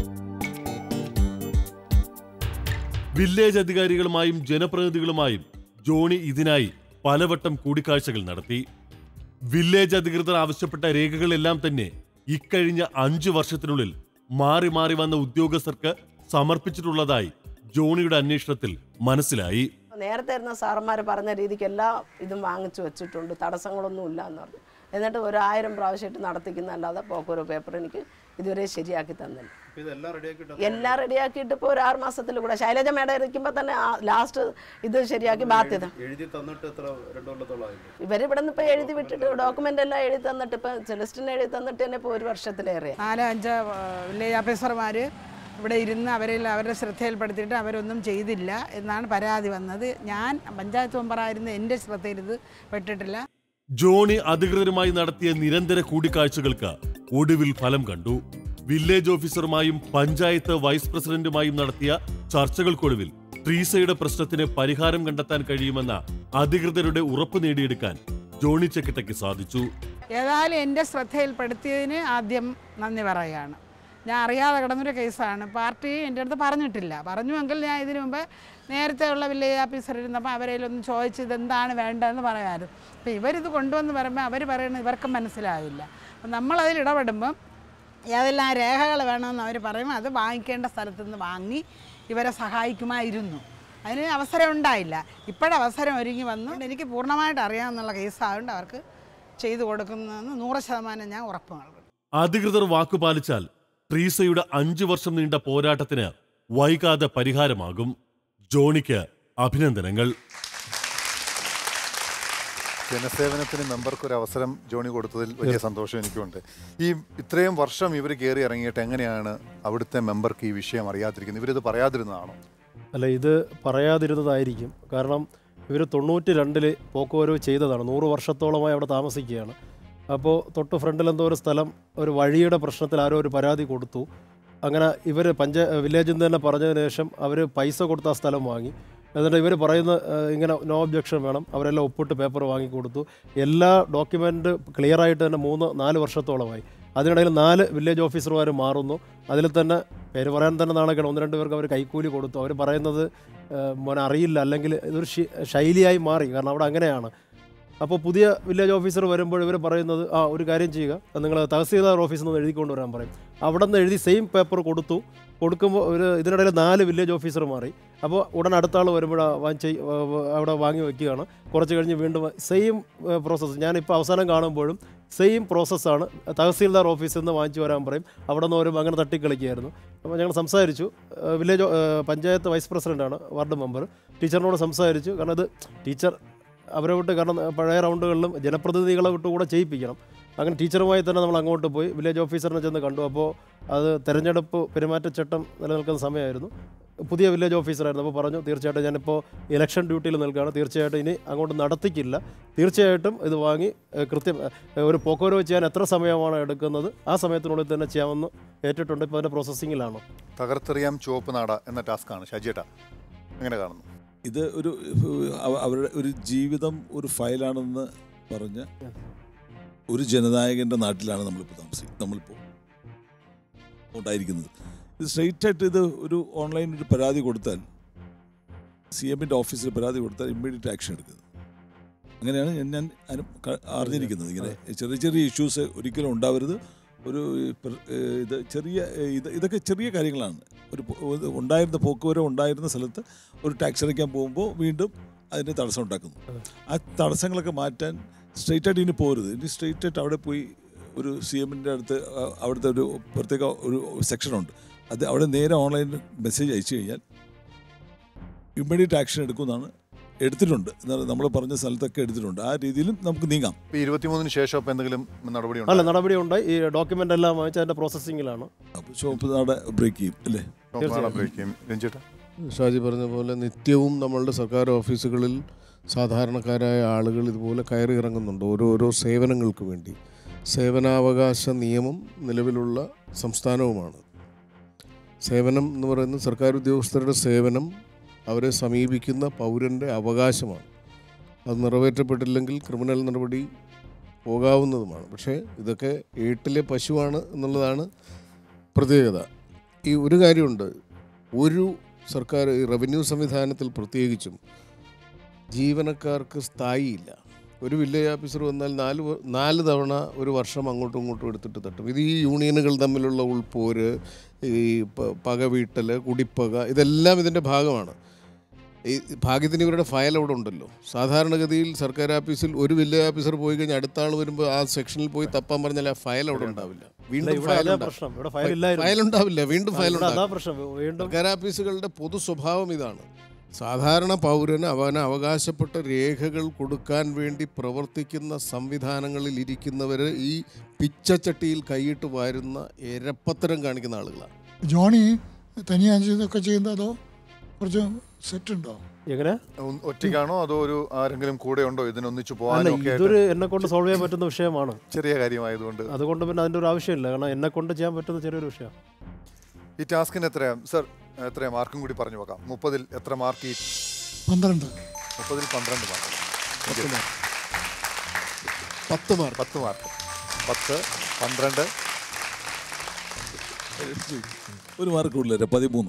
വില്ലേജ് അധികാരികളുമായും ജനപ്രതിനിധികളുമായും ജോണി ഇതിനായി പലവട്ടം കൂടിക്കാഴ്ചകൾ നടത്തി വില്ലേജ് അധികൃതർ ആവശ്യപ്പെട്ട രേഖകളെല്ലാം തന്നെ ഇക്കഴിഞ്ഞ അഞ്ചു വർഷത്തിനുള്ളിൽ മാറി മാറി വന്ന ഉദ്യോഗസ്ഥർക്ക് സമർപ്പിച്ചിട്ടുള്ളതായി ജോണിയുടെ അന്വേഷണത്തിൽ മനസ്സിലായി നേരത്തെ ഇരുന്ന സാറന്മാർ പറഞ്ഞ രീതിക്ക് എല്ലാ ഇതും വാങ്ങിച്ചു വെച്ചിട്ടുണ്ട് തടസ്സങ്ങളൊന്നും ഇല്ല എന്ന് പറഞ്ഞു എന്നിട്ട് ഒരു ആയിരം പ്രാവശ്യമായിട്ട് നടത്തിക്കുന്നതല്ലാതെ പോക്കൊരു പേപ്പർ എനിക്ക് ഇതുവരെ ശരിയാക്കി തന്നില്ല എല്ലാം റെഡിയാക്കിയിട്ട് ഇപ്പോൾ ഒരു ആറ് മാസത്തിൽ കൂടെ ശൈലജ മേഡം ഇരിക്കുമ്പോൾ തന്നെ ലാസ്റ്റ് ഇത് ശരിയാക്കി ബാധ്യത എഴുതി തന്നിട്ട് എത്ര രണ്ടു കൊല്ലത്തോളമായി ഇവരിവിടെ നിന്ന് ഇപ്പോൾ എഴുതി വിട്ടിട്ട് ഡോക്യുമെന്റ് എല്ലാം എഴുതി തന്നിട്ട് ഇപ്പം സെലസ്റ്റിന് എഴുതി തന്നിട്ട് തന്നെ ഇപ്പോൾ ഒരു വർഷത്തിലേറെ നാലോ അഞ്ചോ വില്ലേജ് ഓഫീസർമാർ ഇവിടെ ഇരുന്ന് അവരിൽ അവരുടെ ശ്രദ്ധയിൽപ്പെടുത്തിയിട്ട് അവരൊന്നും ചെയ്തില്ല എന്നാണ് പരാതി വന്നത് ഞാൻ പഞ്ചായത്ത് മെമ്പറായിരുന്ന എൻ്റെ ശ്രദ്ധയിൽ ഇത് പെട്ടിട്ടില്ല ജോണി അധികൃതരുമായി നടത്തിയ നിരന്തര കൂടിക്കാഴ്ചകൾക്ക് ഒടുവിൽ ഫലം കണ്ടു വില്ലേജ് ഓഫീസറുമായും പഞ്ചായത്ത് വൈസ് പ്രസിഡന്റുമായും നടത്തിയ ചർച്ചകൾക്കൊടുവിൽ ട്രീസയുടെ പ്രശ്നത്തിന് പരിഹാരം കണ്ടെത്താൻ കഴിയുമെന്ന അധികൃതരുടെ ഉറപ്പ് നേടിയെടുക്കാൻ ജോണി ചെക്കിട്ടയ്ക്ക് സാധിച്ചു ഏതായാലും എൻ്റെ ശ്രദ്ധയിൽപ്പെടുത്തിയതിന് ആദ്യം നന്ദി പറയുകയാണ് ഞാൻ അറിയാതെ കിടന്നൊരു കേസാണ് പാർട്ടി എൻ്റെ അടുത്ത് പറഞ്ഞിട്ടില്ല പറഞ്ഞുവെങ്കിൽ ഞാൻ ഇതിനു മുമ്പ് നേരത്തെ ഉള്ള വില്ലേജ് ഓഫീസർ ഇരുന്നപ്പോൾ അവരെയൊന്ന് ചോദിച്ച് ഇതെന്താണ് വേണ്ടതെന്ന് പറയാമായിരുന്നു അപ്പോൾ ഇവരിത് കൊണ്ടുവന്ന് പറയുമ്പോൾ അവർ പറയുന്നത് ഇവർക്കും മനസ്സിലാവില്ല അപ്പം നമ്മളതിൽ ഇടപെടുമ്പം ഏതെല്ലാം രേഖകൾ വേണമെന്ന് അവർ പറയുമ്പോൾ അത് വാങ്ങിക്കേണ്ട സ്ഥലത്ത് നിന്ന് വാങ്ങി ഇവരെ സഹായിക്കുമായിരുന്നു അതിന് അവസരം ഉണ്ടായില്ല ഇപ്പോഴവസരം ഒരുങ്ങി വന്നു എനിക്ക് പൂർണ്ണമായിട്ട് അറിയാമെന്നുള്ള കേസായതുകൊണ്ട് അവർക്ക് ചെയ്തു കൊടുക്കുന്നതെന്ന് നൂറ് ശതമാനം ഞാൻ ഉറപ്പ് നൽകുന്നു അധികൃതർ വാക്കുപാലിച്ചാൽ ട്രീസയുടെ അഞ്ചു വർഷം നീണ്ട പോരാട്ടത്തിന് വൈകാതെ പരിഹാരമാകും ജോണിക്ക് അഭിനന്ദനങ്ങൾ ജനസേവനത്തിന് മെമ്പർക്ക് ഒരു അവസരം ജോണി കൊടുത്തതിൽ വലിയ സന്തോഷം എനിക്കുണ്ട് ഈ ഇത്രയും വർഷം ഇവർ കയറി ഇറങ്ങിയിട്ട് എങ്ങനെയാണ് അവിടുത്തെ മെമ്പർക്ക് ഈ വിഷയം അറിയാതിരിക്കുന്നത് ഇവരിത് പറയാതിരുന്നതാണോ അല്ല ഇത് പറയാതിരുന്നതായിരിക്കും കാരണം ഇവർ തൊണ്ണൂറ്റി രണ്ടിൽ പോക്കുവരവ് ചെയ്തതാണ് നൂറ് വർഷത്തോളമായി അവിടെ താമസിക്കുകയാണ് അപ്പോൾ തൊട്ട് ഫ്രണ്ടിൽ എന്തോ ഒരു സ്ഥലം ഒരു വഴിയുടെ പ്രശ്നത്തിൽ ആരോ ഒരു പരാതി കൊടുത്തു അങ്ങനെ ഇവർ പഞ്ച വില്ലേജിൽ നിന്ന് തന്നെ പറഞ്ഞതിന് ശേഷം അവർ പൈസ കൊടുത്ത ആ സ്ഥലം വാങ്ങി എന്നിട്ട് ഇവർ പറയുന്ന ഏഹ്, ഇങ്ങനെ നോ ഒബ്ജക്ഷൻ വേണം അവരെല്ലാം ഒപ്പിട്ട് പേപ്പർ വാങ്ങി കൊടുത്തു എല്ലാ ഡോക്യുമെൻ്റ് ക്ലിയർ ആയിട്ട് തന്നെ മൂന്ന് നാല് വർഷത്തോളമായി അതിനിടയിൽ നാല് വില്ലേജ് ഓഫീസർമാർ മാറുന്നു അതിൽ തന്നെ പേര് പറയാൻ തന്നെ നാണക്കേട് ഒന്ന് രണ്ട് പേർക്ക് അവർ കൈക്കൂലി കൊടുത്തു അവർ പറയുന്നത് ഏഹ്, മോനെ അറിയില്ല അല്ലെങ്കിൽ ഇതൊരു ശി- ശൈലിയായി മാറി കാരണം അവിടെ അങ്ങനെയാണ് അപ്പോൾ പുതിയ വില്ലേജ് ഓഫീസർ വരുമ്പോൾ ഇവർ പറയുന്നത് ആ ഒരു കാര്യം ചെയ്യുക നിങ്ങൾ തഹസീൽദാർ ഓഫീസിൽ നിന്ന് എഴുതിക്കൊണ്ട് വരാൻ പറയും അവിടെ നിന്ന് എഴുതി സെയിം പേപ്പർ കൊടുത്തു കൊടുക്കുമ്പോൾ ഒരു ഇതിനിടയിൽ നാല് വില്ലേജ് ഓഫീസർ മാറി അപ്പോൾ ഉടൻ അടുത്ത ആൾ വരുമ്പോൾ വാങ്ങിച്ച് അവിടെ വാങ്ങി വെക്കുകയാണ് കുറച്ച് കഴിഞ്ഞ് വീണ്ടും സെയിം പ്രോസസ്സ് ഞാനിപ്പോൾ അവസാനം കാണുമ്പോഴും സെയിം പ്രോസസ്സാണ് തഹസീൽദാർ ഓഫീസിൽ നിന്ന് വാങ്ങിച്ചു വരാൻ പറയും അവിടെ നിന്ന് വരുമ്പോൾ അങ്ങനെ തട്ടിക്കളിക്കുകയായിരുന്നു അപ്പോൾ ഞങ്ങൾ സംസാരിച്ചു ഏഹ് വില്ലേജ് ഏഹ് പഞ്ചായത്ത് വൈസ് പ്രസിഡൻ്റാണ് വാർഡ് മെമ്പർ ടീച്ചറിനോട് സംസാരിച്ചു കാരണം ഇത് ടീച്ചർ അവരെ വിട്ട് കാരണം പഴയ റൗണ്ടുകളിലും ജനപ്രതിനിധികളെ വിട്ട് കൂടെ ചെയ്യിപ്പിക്കണം അങ്ങനെ ടീച്ചറുമായി തന്നെ നമ്മൾ അങ്ങോട്ട് പോയി വില്ലേജ് ഓഫീസറിനെ ചെന്ന് കണ്ടു അപ്പോൾ അത് തെരഞ്ഞെടുപ്പ് പെരുമാറ്റച്ചട്ടം നിലനിൽക്കുന്ന സമയമായിരുന്നു പുതിയ വില്ലേജ് ഓഫീസറായിരുന്നു അപ്പോൾ പറഞ്ഞു തീർച്ചയായിട്ടും ഞാനിപ്പോൾ ഇലക്ഷൻ ഡ്യൂട്ടിയിൽ നിൽക്കുകയാണ് തീർച്ചയായിട്ടും ഇനി അങ്ങോട്ട് നടത്തിക്കില്ല തീർച്ചയായിട്ടും ഇത് വാങ്ങി ഏഹ്, കൃത്യം ഏഹ്, ഒരു പോക്കുവരവ് ചെയ്യാൻ എത്ര സമയമാണ് എടുക്കുന്നത് ആ സമയത്തിനുള്ളിൽ തന്നെ ചെയ്യാമെന്ന് ഏറ്റിട്ടുണ്ട് ഇപ്പോൾ അതിൻ്റെ പ്രോസസ്സിങ്ങിലാണ് തകർത്തെറിയാം ചുവപ്പ് നാട എന്ന ടാസ്ക്കാണ് ഷാജിയേട്ടാ എങ്ങനെ കാണുന്നു ഇത് ഒരു അവ- അവരുടെ ഒരു ജീവിതം ഒരു ഫയലാണെന്ന് പറഞ്ഞ ഒരു ജനനായകൻ്റെ നാട്ടിലാണ് നമ്മളിപ്പോൾ താമസി നമ്മളിപ്പോൾ ഉണ്ടായിരിക്കുന്നത് ഇത് സ്ട്രെയിറ്റ് ആയിട്ട് ഇത് ഒരു ഓൺലൈൻ ഒരു പരാതി കൊടുത്താൽ സി എമ്മിൻ്റെ ഓഫീസിൽ പരാതി കൊടുത്താൽ ഇമ്മീഡിയറ്റ് ആക്ഷൻ എടുക്കുന്നത് അങ്ങനെയാണ് ഞാൻ- ഞാൻ അനു- ക- അറിഞ്ഞിരിക്കുന്നത് ഇങ്ങനെ ചെറിയ ചെറിയ ഇഷ്യൂസ് ഒരിക്കലും ഉണ്ടാവരുത് ഒരു ഈ പ്ര- ഏഹ് ഇത് ചെറിയ ഏഹ് ഇത് ഇതൊക്കെ ചെറിയ കാര്യങ്ങളാണ് ഒരു പോ- ഒരു ഉണ്ടായിരുന്ന പോക്കുവരവ് ഉണ്ടായിരുന്ന സ്ഥലത്ത് ഒരു ടാക്സ് അടയ്ക്കാൻ പോകുമ്പോൾ വീണ്ടും അതിന് തടസ്സം ഉണ്ടാക്കുന്നു ആ തടസ്സങ്ങളൊക്കെ മാറ്റാൻ സ്ട്രെയിറ്റ് ആയിട്ട് ഇനി പോരുത് ഇനി സ്ട്രെയിറ്റ് ആയിട്ട് അവിടെ പോയി ഒരു സി എമ്മിൻ്റെ അടുത്ത് ആ, അവിടുത്തെ ഒരു പ്രത്യേക ഒരു സെക്ഷനുണ്ട് അത് അവിടെ നേരെ ഓൺലൈനിൽ മെസ്സേജ് അയച്ചു കഴിഞ്ഞാൽ ഇമ്മീഡിയറ്റ് ആക്ഷൻ എടുക്കുമെന്നാണ് എടുത്തിട്ടുണ്ട് നമ്മൾ പറഞ്ഞ സ്ഥലത്തൊക്കെ എടുത്തിട്ടുണ്ട് ആ രീതിയിലും നമുക്ക് നീങ്ങാം ഇപ്പോൾ ഇരുപത്തിമൂന്നിന് ശേഷം ഇപ്പോൾ എന്തെങ്കിലും നടപടി അല്ല നടപടി ഉണ്ടായി ഈ ഡോക്യുമെൻ്റ് എല്ലാം വാങ്ങിച്ച് അതിൻ്റെ പ്രോസസ്സിങ്ങിലാണ് അപ്പോൾ ചുവപ്പ് നാട ബ്രേക്ക് ചെയ്യും അല്ലേ രഞ്ജിട്ട ഷാജി പറഞ്ഞ പോലെ നിത്യവും നമ്മളുടെ സർക്കാർ ഓഫീസുകളിൽ സാധാരണക്കാരായ ആളുകൾ ഇതുപോലെ കയറി ഇറങ്ങുന്നുണ്ട് ഓരോരോ സേവനങ്ങൾക്ക് വേണ്ടി സേവനാവകാശ നിയമം നിലവിലുള്ള സംസ്ഥാനവുമാണ് സേവനം എന്ന് പറയുന്നത് സർക്കാർ ഉദ്യോഗസ്ഥരുടെ സേവനം അവരെ സമീപിക്കുന്ന പൗരൻ്റെ അവകാശമാണ് അത് നിറവേറ്റപ്പെട്ടില്ലെങ്കിൽ ക്രിമിനൽ നടപടി പോകാവുന്നതുമാണ് പക്ഷേ ഇതൊക്കെ ഏട്ടിലെ പശുവാണ് എന്നുള്ളതാണ് പ്രത്യേകത ഈ ഒരു കാര്യമുണ്ട് ഒരു സർക്കാർ ഈ റവന്യൂ സംവിധാനത്തിൽ പ്രത്യേകിച്ചും ജീവനക്കാർക്ക് സ്ഥായിയില്ല ഒരു വില്ലേജ് ഓഫീസർ വന്നാൽ നാല് വ- നാല് തവണ ഒരു വർഷം അങ്ങോട്ടും ഇങ്ങോട്ടും എടുത്തിട്ട് തട്ടും ഇത് ഈ യൂണിയനുകൾ തമ്മിലുള്ള ഉൾപ്പോര് ഈ പ- പകവീട്ടൽ കുടിപ്പക ഇതെല്ലാം ഇതിൻ്റെ ഭാഗമാണ് ഈ ഭാഗ്യത്തിന് ഇവരുടെ ഫയൽ അവിടെ ഉണ്ടല്ലോ സാധാരണഗതിയിൽ സർക്കാർ ഓഫീസിൽ ഒരു വില്ലേജ് ഓഫീസർ പോയി കഴിഞ്ഞാൽ അടുത്ത ആൾ വരുമ്പോൾ ആ സെക്ഷനിൽ പോയി തപ്പാൻ പറഞ്ഞാൽ ആ ഫയൽ അവിടെ ഉണ്ടാവില്ല വീണ്ടും ഇവിടെ ഫയൽ അതാ പ്രശ്നം. ഇവിടെ ഫയൽ ഇല്ലായിരുന്നു. ഫയൽ ഉണ്ടാവില്ല വീണ്ടും ആ, ഫയൽ ഇവിടെ അതാ ഉണ്ടാകും പ്രശ്നം. വീണ്ടും സർക്കാർ ഓഫീസുകളുടെ പൊതു സ്വഭാവം ഇതാണ് സാധാരണ പൗരന് അവന് അവകാശപ്പെട്ട രേഖകൾ കൊടുക്കാൻ വേണ്ടി പ്രവർത്തിക്കുന്ന സംവിധാനങ്ങളിൽ ഇരിക്കുന്നവർ ഈ പിച്ചച്ചട്ടിയിൽ കൈയിട്ട് വാരുന്ന എരപ്പത്തരം കാണിക്കുന്ന ആളുകളാണ് ജോണി തനിയാണ് ഇതൊക്കെ ചെയ്യുന്നത് അതോ കുറച്ച് സെറ്റ് ഉണ്ടോ എങ്ങനെ ഒറ്റയ്ക്കാണോ അതോ ഒരു ആരെങ്കിലും കൂടെ ഉണ്ടോ ഇതിനൊന്നിച്ച് അല്ല പോകാനോ ഒക്കെ ആയിട്ട്? ഇതൊരു എന്നെ കൊണ്ട് സോൾവ് ചെയ്യാൻ പറ്റുന്ന വിഷയമാണ് ചെറിയ കാര്യമായതുകൊണ്ട് അതുകൊണ്ട് പിന്നെ അതിൻ്റെ ഒരു ആവശ്യമില്ല കാരണം എന്നെ കൊണ്ട് ചെയ്യാൻ പറ്റുന്ന ചെറിയൊരു വിഷയമാണ് ഈ ടാസ്കിന് എത്രയാ സർ എത്രയാ മാർക്കും കൂടി പറഞ്ഞു നോക്കാം മുപ്പതിൽ എത്ര മാർക്ക് ഈ പന്ത്രണ്ട് മുപ്പതിൽ പന്ത്രണ്ട് മാർക്ക് പത്ത് മാർക്ക് പത്ത് മാർക്ക് പത്ത് പന്ത്രണ്ട് ഒരു മാർക്ക് കൂടുതൽ പതിമൂന്ന്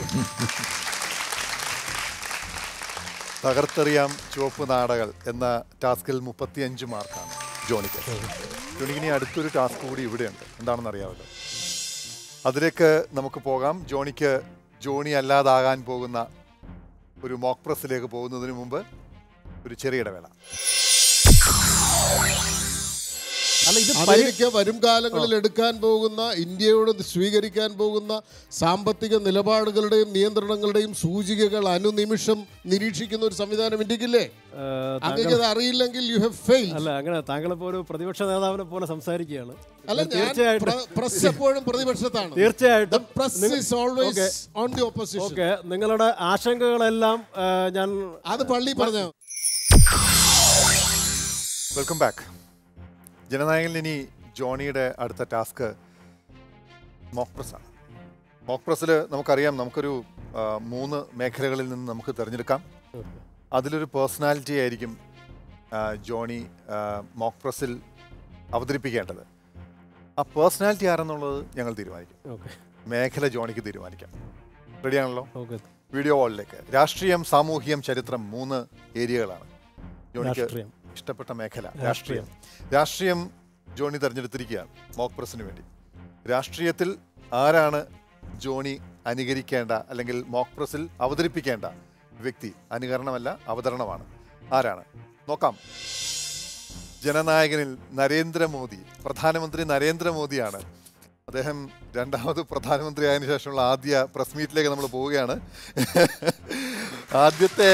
തകർത്തെറിയാം ചുവപ്പ് നാടകൾ എന്ന ടാസ്കിൽ മുപ്പത്തിയഞ്ച് മാർക്കാണ് ജോണിക്ക് ജോണിക്ക് ഇനി അടുത്തൊരു ടാസ്ക് കൂടി ഇവിടെയുണ്ട് എന്താണെന്ന് അറിയാമല്ലോ അതിലേക്ക് നമുക്ക് പോകാം ജോണിക്ക് ജോണി അല്ലാതാകാൻ പോകുന്ന ഒരു മോക്ക് പ്രസ്സിലേക്ക് പോകുന്നതിന് മുമ്പ് ഒരു ചെറിയ ഇടവേള അല്ല ഇത് അമേരിക്ക വരും കാലങ്ങളിൽ എടുക്കാൻ പോകുന്ന ഇന്ത്യയോട് സ്വീകരിക്കാൻ പോകുന്ന സാമ്പത്തിക നിലപാടുകളുടെയും നിയന്ത്രണങ്ങളുടെയും സൂചികകൾ അനുനിമിഷം നിരീക്ഷിക്കുന്ന ഒരു സംവിധാനം ഇന്ത്യക്കില്ലേ അങ്ങേക്ക് അത് അറിയില്ലെങ്കിൽ യു ഹാവ് ഫെയിൽ അല്ല അങ്ങനെ താങ്കളിപ്പോൾ ഒരു പ്രതിപക്ഷ നേതാവിനെ പോലെ സംസാരിക്കുകയാണ് അല്ല ഞാൻ തീർച്ചയായിട്ടും പ്രസ് എപ്പോഴും പ്രതിപക്ഷത്താണ് തീർച്ചയായിട്ടും പ്രസ് നിങ്ങൾ- is always Okay. On the opposition okay നിങ്ങളുടെ ആശങ്കകളെല്ലാം ആ, ഞാൻ അത് പള്ളി പറഞ്ഞു വെൽക്കം ബാക്ക് ജനനായകനിൽ ഇനി ജോണിയുടെ അടുത്ത ടാസ്ക് മോക്ക് പ്രസ് ആണ് മോക്ക് പ്രസ്സിൽ നമുക്കറിയാം നമുക്കൊരു ആ, മൂന്ന് മേഖലകളിൽ നിന്ന് നമുക്ക് തിരഞ്ഞെടുക്കാം അതിലൊരു പേഴ്സണാലിറ്റി ആയിരിക്കും ആ, ജോണി ആ, മോക്ക് പ്രസ്സിൽ അവതരിപ്പിക്കേണ്ടത് ആ പേഴ്സണാലിറ്റി ആരെന്നുള്ളത് ഞങ്ങൾ തീരുമാനിക്കും ഓക്കെ മേഖല ജോണിക്ക് തീരുമാനിക്കാം റെഡിയാണല്ലോ ഓക്കെ വീഡിയോ വാളിലേക്ക് രാഷ്ട്രീയം സാമൂഹികം ചരിത്രം മൂന്ന് ഏരിയകളാണ് ജോണിക്ക് രാഷ്ട്രീയം. ഇഷ്ടപ്പെട്ട മേഖല രാഷ്ട്രീയം. രാഷ്ട്രീയം രാഷ്ട്രീയം ജോണി തെരഞ്ഞെടുത്തിരിക്കുകയാണ് മോക്ക് പ്രസിന് വേണ്ടി രാഷ്ട്രീയത്തിൽ ആരാണ് ജോണി അനുകരിക്കേണ്ട അല്ലെങ്കിൽ മോക്ക് പ്രസിൽ അവതരിപ്പിക്കേണ്ട വ്യക്തി അനുകരണമല്ല അവതരണമാണ് ആരാണ് നോക്കാം ജനനായകനിൽ നരേന്ദ്രമോദി പ്രധാനമന്ത്രി നരേന്ദ്രമോദിയാണ് അദ്ദേഹം രണ്ടാമത് പ്രധാനമന്ത്രി ആയതിനു ശേഷമുള്ള ആദ്യ പ്രസ് മീറ്റിലേക്ക് നമ്മൾ പോവുകയാണ് ആദ്യത്തെ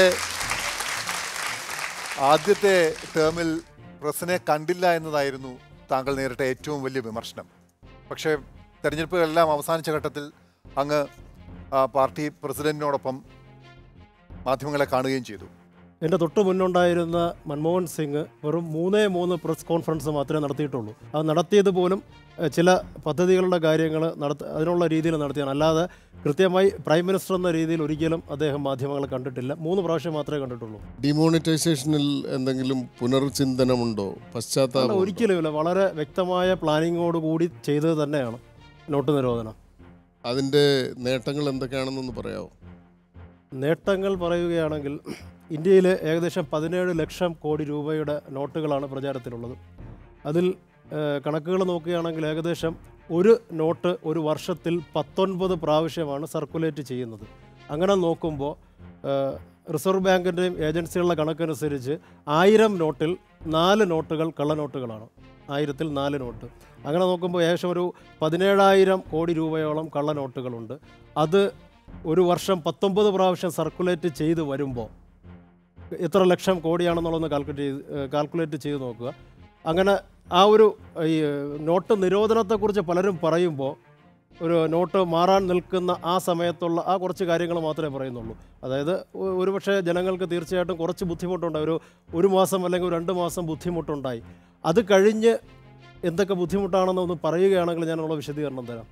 ആദ്യത്തെ ടേമിൽ പ്രസിനെ കണ്ടില്ല എന്നതായിരുന്നു താങ്കൾ നേരിട്ട ഏറ്റവും വലിയ വിമർശനം പക്ഷേ തെരഞ്ഞെടുപ്പുകളെല്ലാം അവസാനിച്ച ഘട്ടത്തിൽ അങ്ങ് ആ, പാർട്ടി പ്രസിഡന്റിനോടൊപ്പം മാധ്യമങ്ങളെ കാണുകയും ചെയ്തു എൻ്റെ തൊട്ട് മുന്നുണ്ടായിരുന്ന മൻമോഹൻ സിംഗ് വെറും മൂന്നേ മൂന്ന് പ്രസ് കോൺഫറൻസ് മാത്രമേ നടത്തിയിട്ടുള്ളൂ അത് നടത്തിയത് പോലും എഹ്, ചില പദ്ധതികളുടെ കാര്യങ്ങൾ നടത്ത അതിനുള്ള രീതിയിൽ നടത്തിയാണ് അല്ലാതെ കൃത്യമായി പ്രൈം മിനിസ്റ്റർ എന്ന രീതിയിൽ ഒരിക്കലും അദ്ദേഹം മാധ്യമങ്ങളെ കണ്ടിട്ടില്ല മൂന്ന് പ്രാവശ്യം മാത്രമേ കണ്ടിട്ടുള്ളൂ ഡിമോണിറ്റൈസേഷനിൽ എന്തെങ്കിലും പുനർചിന്തനമുണ്ടോ അല്ല, പശ്ചാത്താപം ഒരിക്കലുമില്ല വളരെ വ്യക്തമായ പ്ലാനിങ്ങോട് കൂടി ചെയ്തത് തന്നെയാണ് നോട്ട് നിരോധനം അതിൻ്റെ നേട്ടങ്ങൾ എന്തൊക്കെയാണെന്നൊന്ന് പറയാമോ നേട്ടങ്ങൾ പറയുകയാണെങ്കിൽ ഇന്ത്യയിൽ ഏകദേശം പതിനേഴ് ലക്ഷം കോടി രൂപയുടെ നോട്ടുകളാണ് പ്രചാരത്തിലുള്ളത് അതിൽ കണക്കുകൾ നോക്കുകയാണെങ്കിൽ ഏകദേശം ഒരു നോട്ട് ഒരു വർഷത്തിൽ പത്തൊൻപത് പ്രാവശ്യമാണ് സർക്കുലേറ്റ് ചെയ്യുന്നത് അങ്ങനെ നോക്കുമ്പോൾ ഏഹ്, റിസർവ് ബാങ്കിൻ്റെയും ഏജൻസികളുടെ കണക്കനുസരിച്ച് ആയിരം നോട്ടിൽ നാല് നോട്ടുകൾ കള്ളനോട്ടുകളാണ് ആയിരത്തിൽ നാല് നോട്ട് അങ്ങനെ നോക്കുമ്പോൾ ഏകദേശം ഒരു പതിനേഴായിരം കോടി രൂപയോളം കള്ളനോട്ടുകളുണ്ട് അത് ഒരു വർഷം പത്തൊമ്പത് പ്രാവശ്യം സർക്കുലേറ്റ് ചെയ്ത് വരുമ്പോൾ എത്ര ലക്ഷം കോടിയാണെന്നുള്ളതൊന്ന് കാൽക്കുലേറ്റ് ചെയ്ത് കാൽക്കുലേറ്റ് ചെയ്ത് നോക്കുക അങ്ങനെ ആ ഒരു ഈ നോട്ട് നിരോധനത്തെക്കുറിച്ച് പലരും പറയുമ്പോൾ ഒരു നോട്ട് മാറാൻ നിൽക്കുന്ന ആ സമയത്തുള്ള ആ കുറച്ച് കാര്യങ്ങൾ മാത്രമേ പറയുന്നുള്ളൂ അതായത് ഒ- ഒരുപക്ഷെ ജനങ്ങൾക്ക് തീർച്ചയായിട്ടും കുറച്ച് ബുദ്ധിമുട്ടുണ്ടായി ഒരു ഒരു മാസം അല്ലെങ്കിൽ ഒരു രണ്ട് മാസം ബുദ്ധിമുട്ടുണ്ടായി അത് കഴിഞ്ഞ് എന്തൊക്കെ ബുദ്ധിമുട്ടാണെന്ന് ഒന്ന് പറയുകയാണെങ്കിൽ ഞാനുള്ള വിശദീകരണം തരാം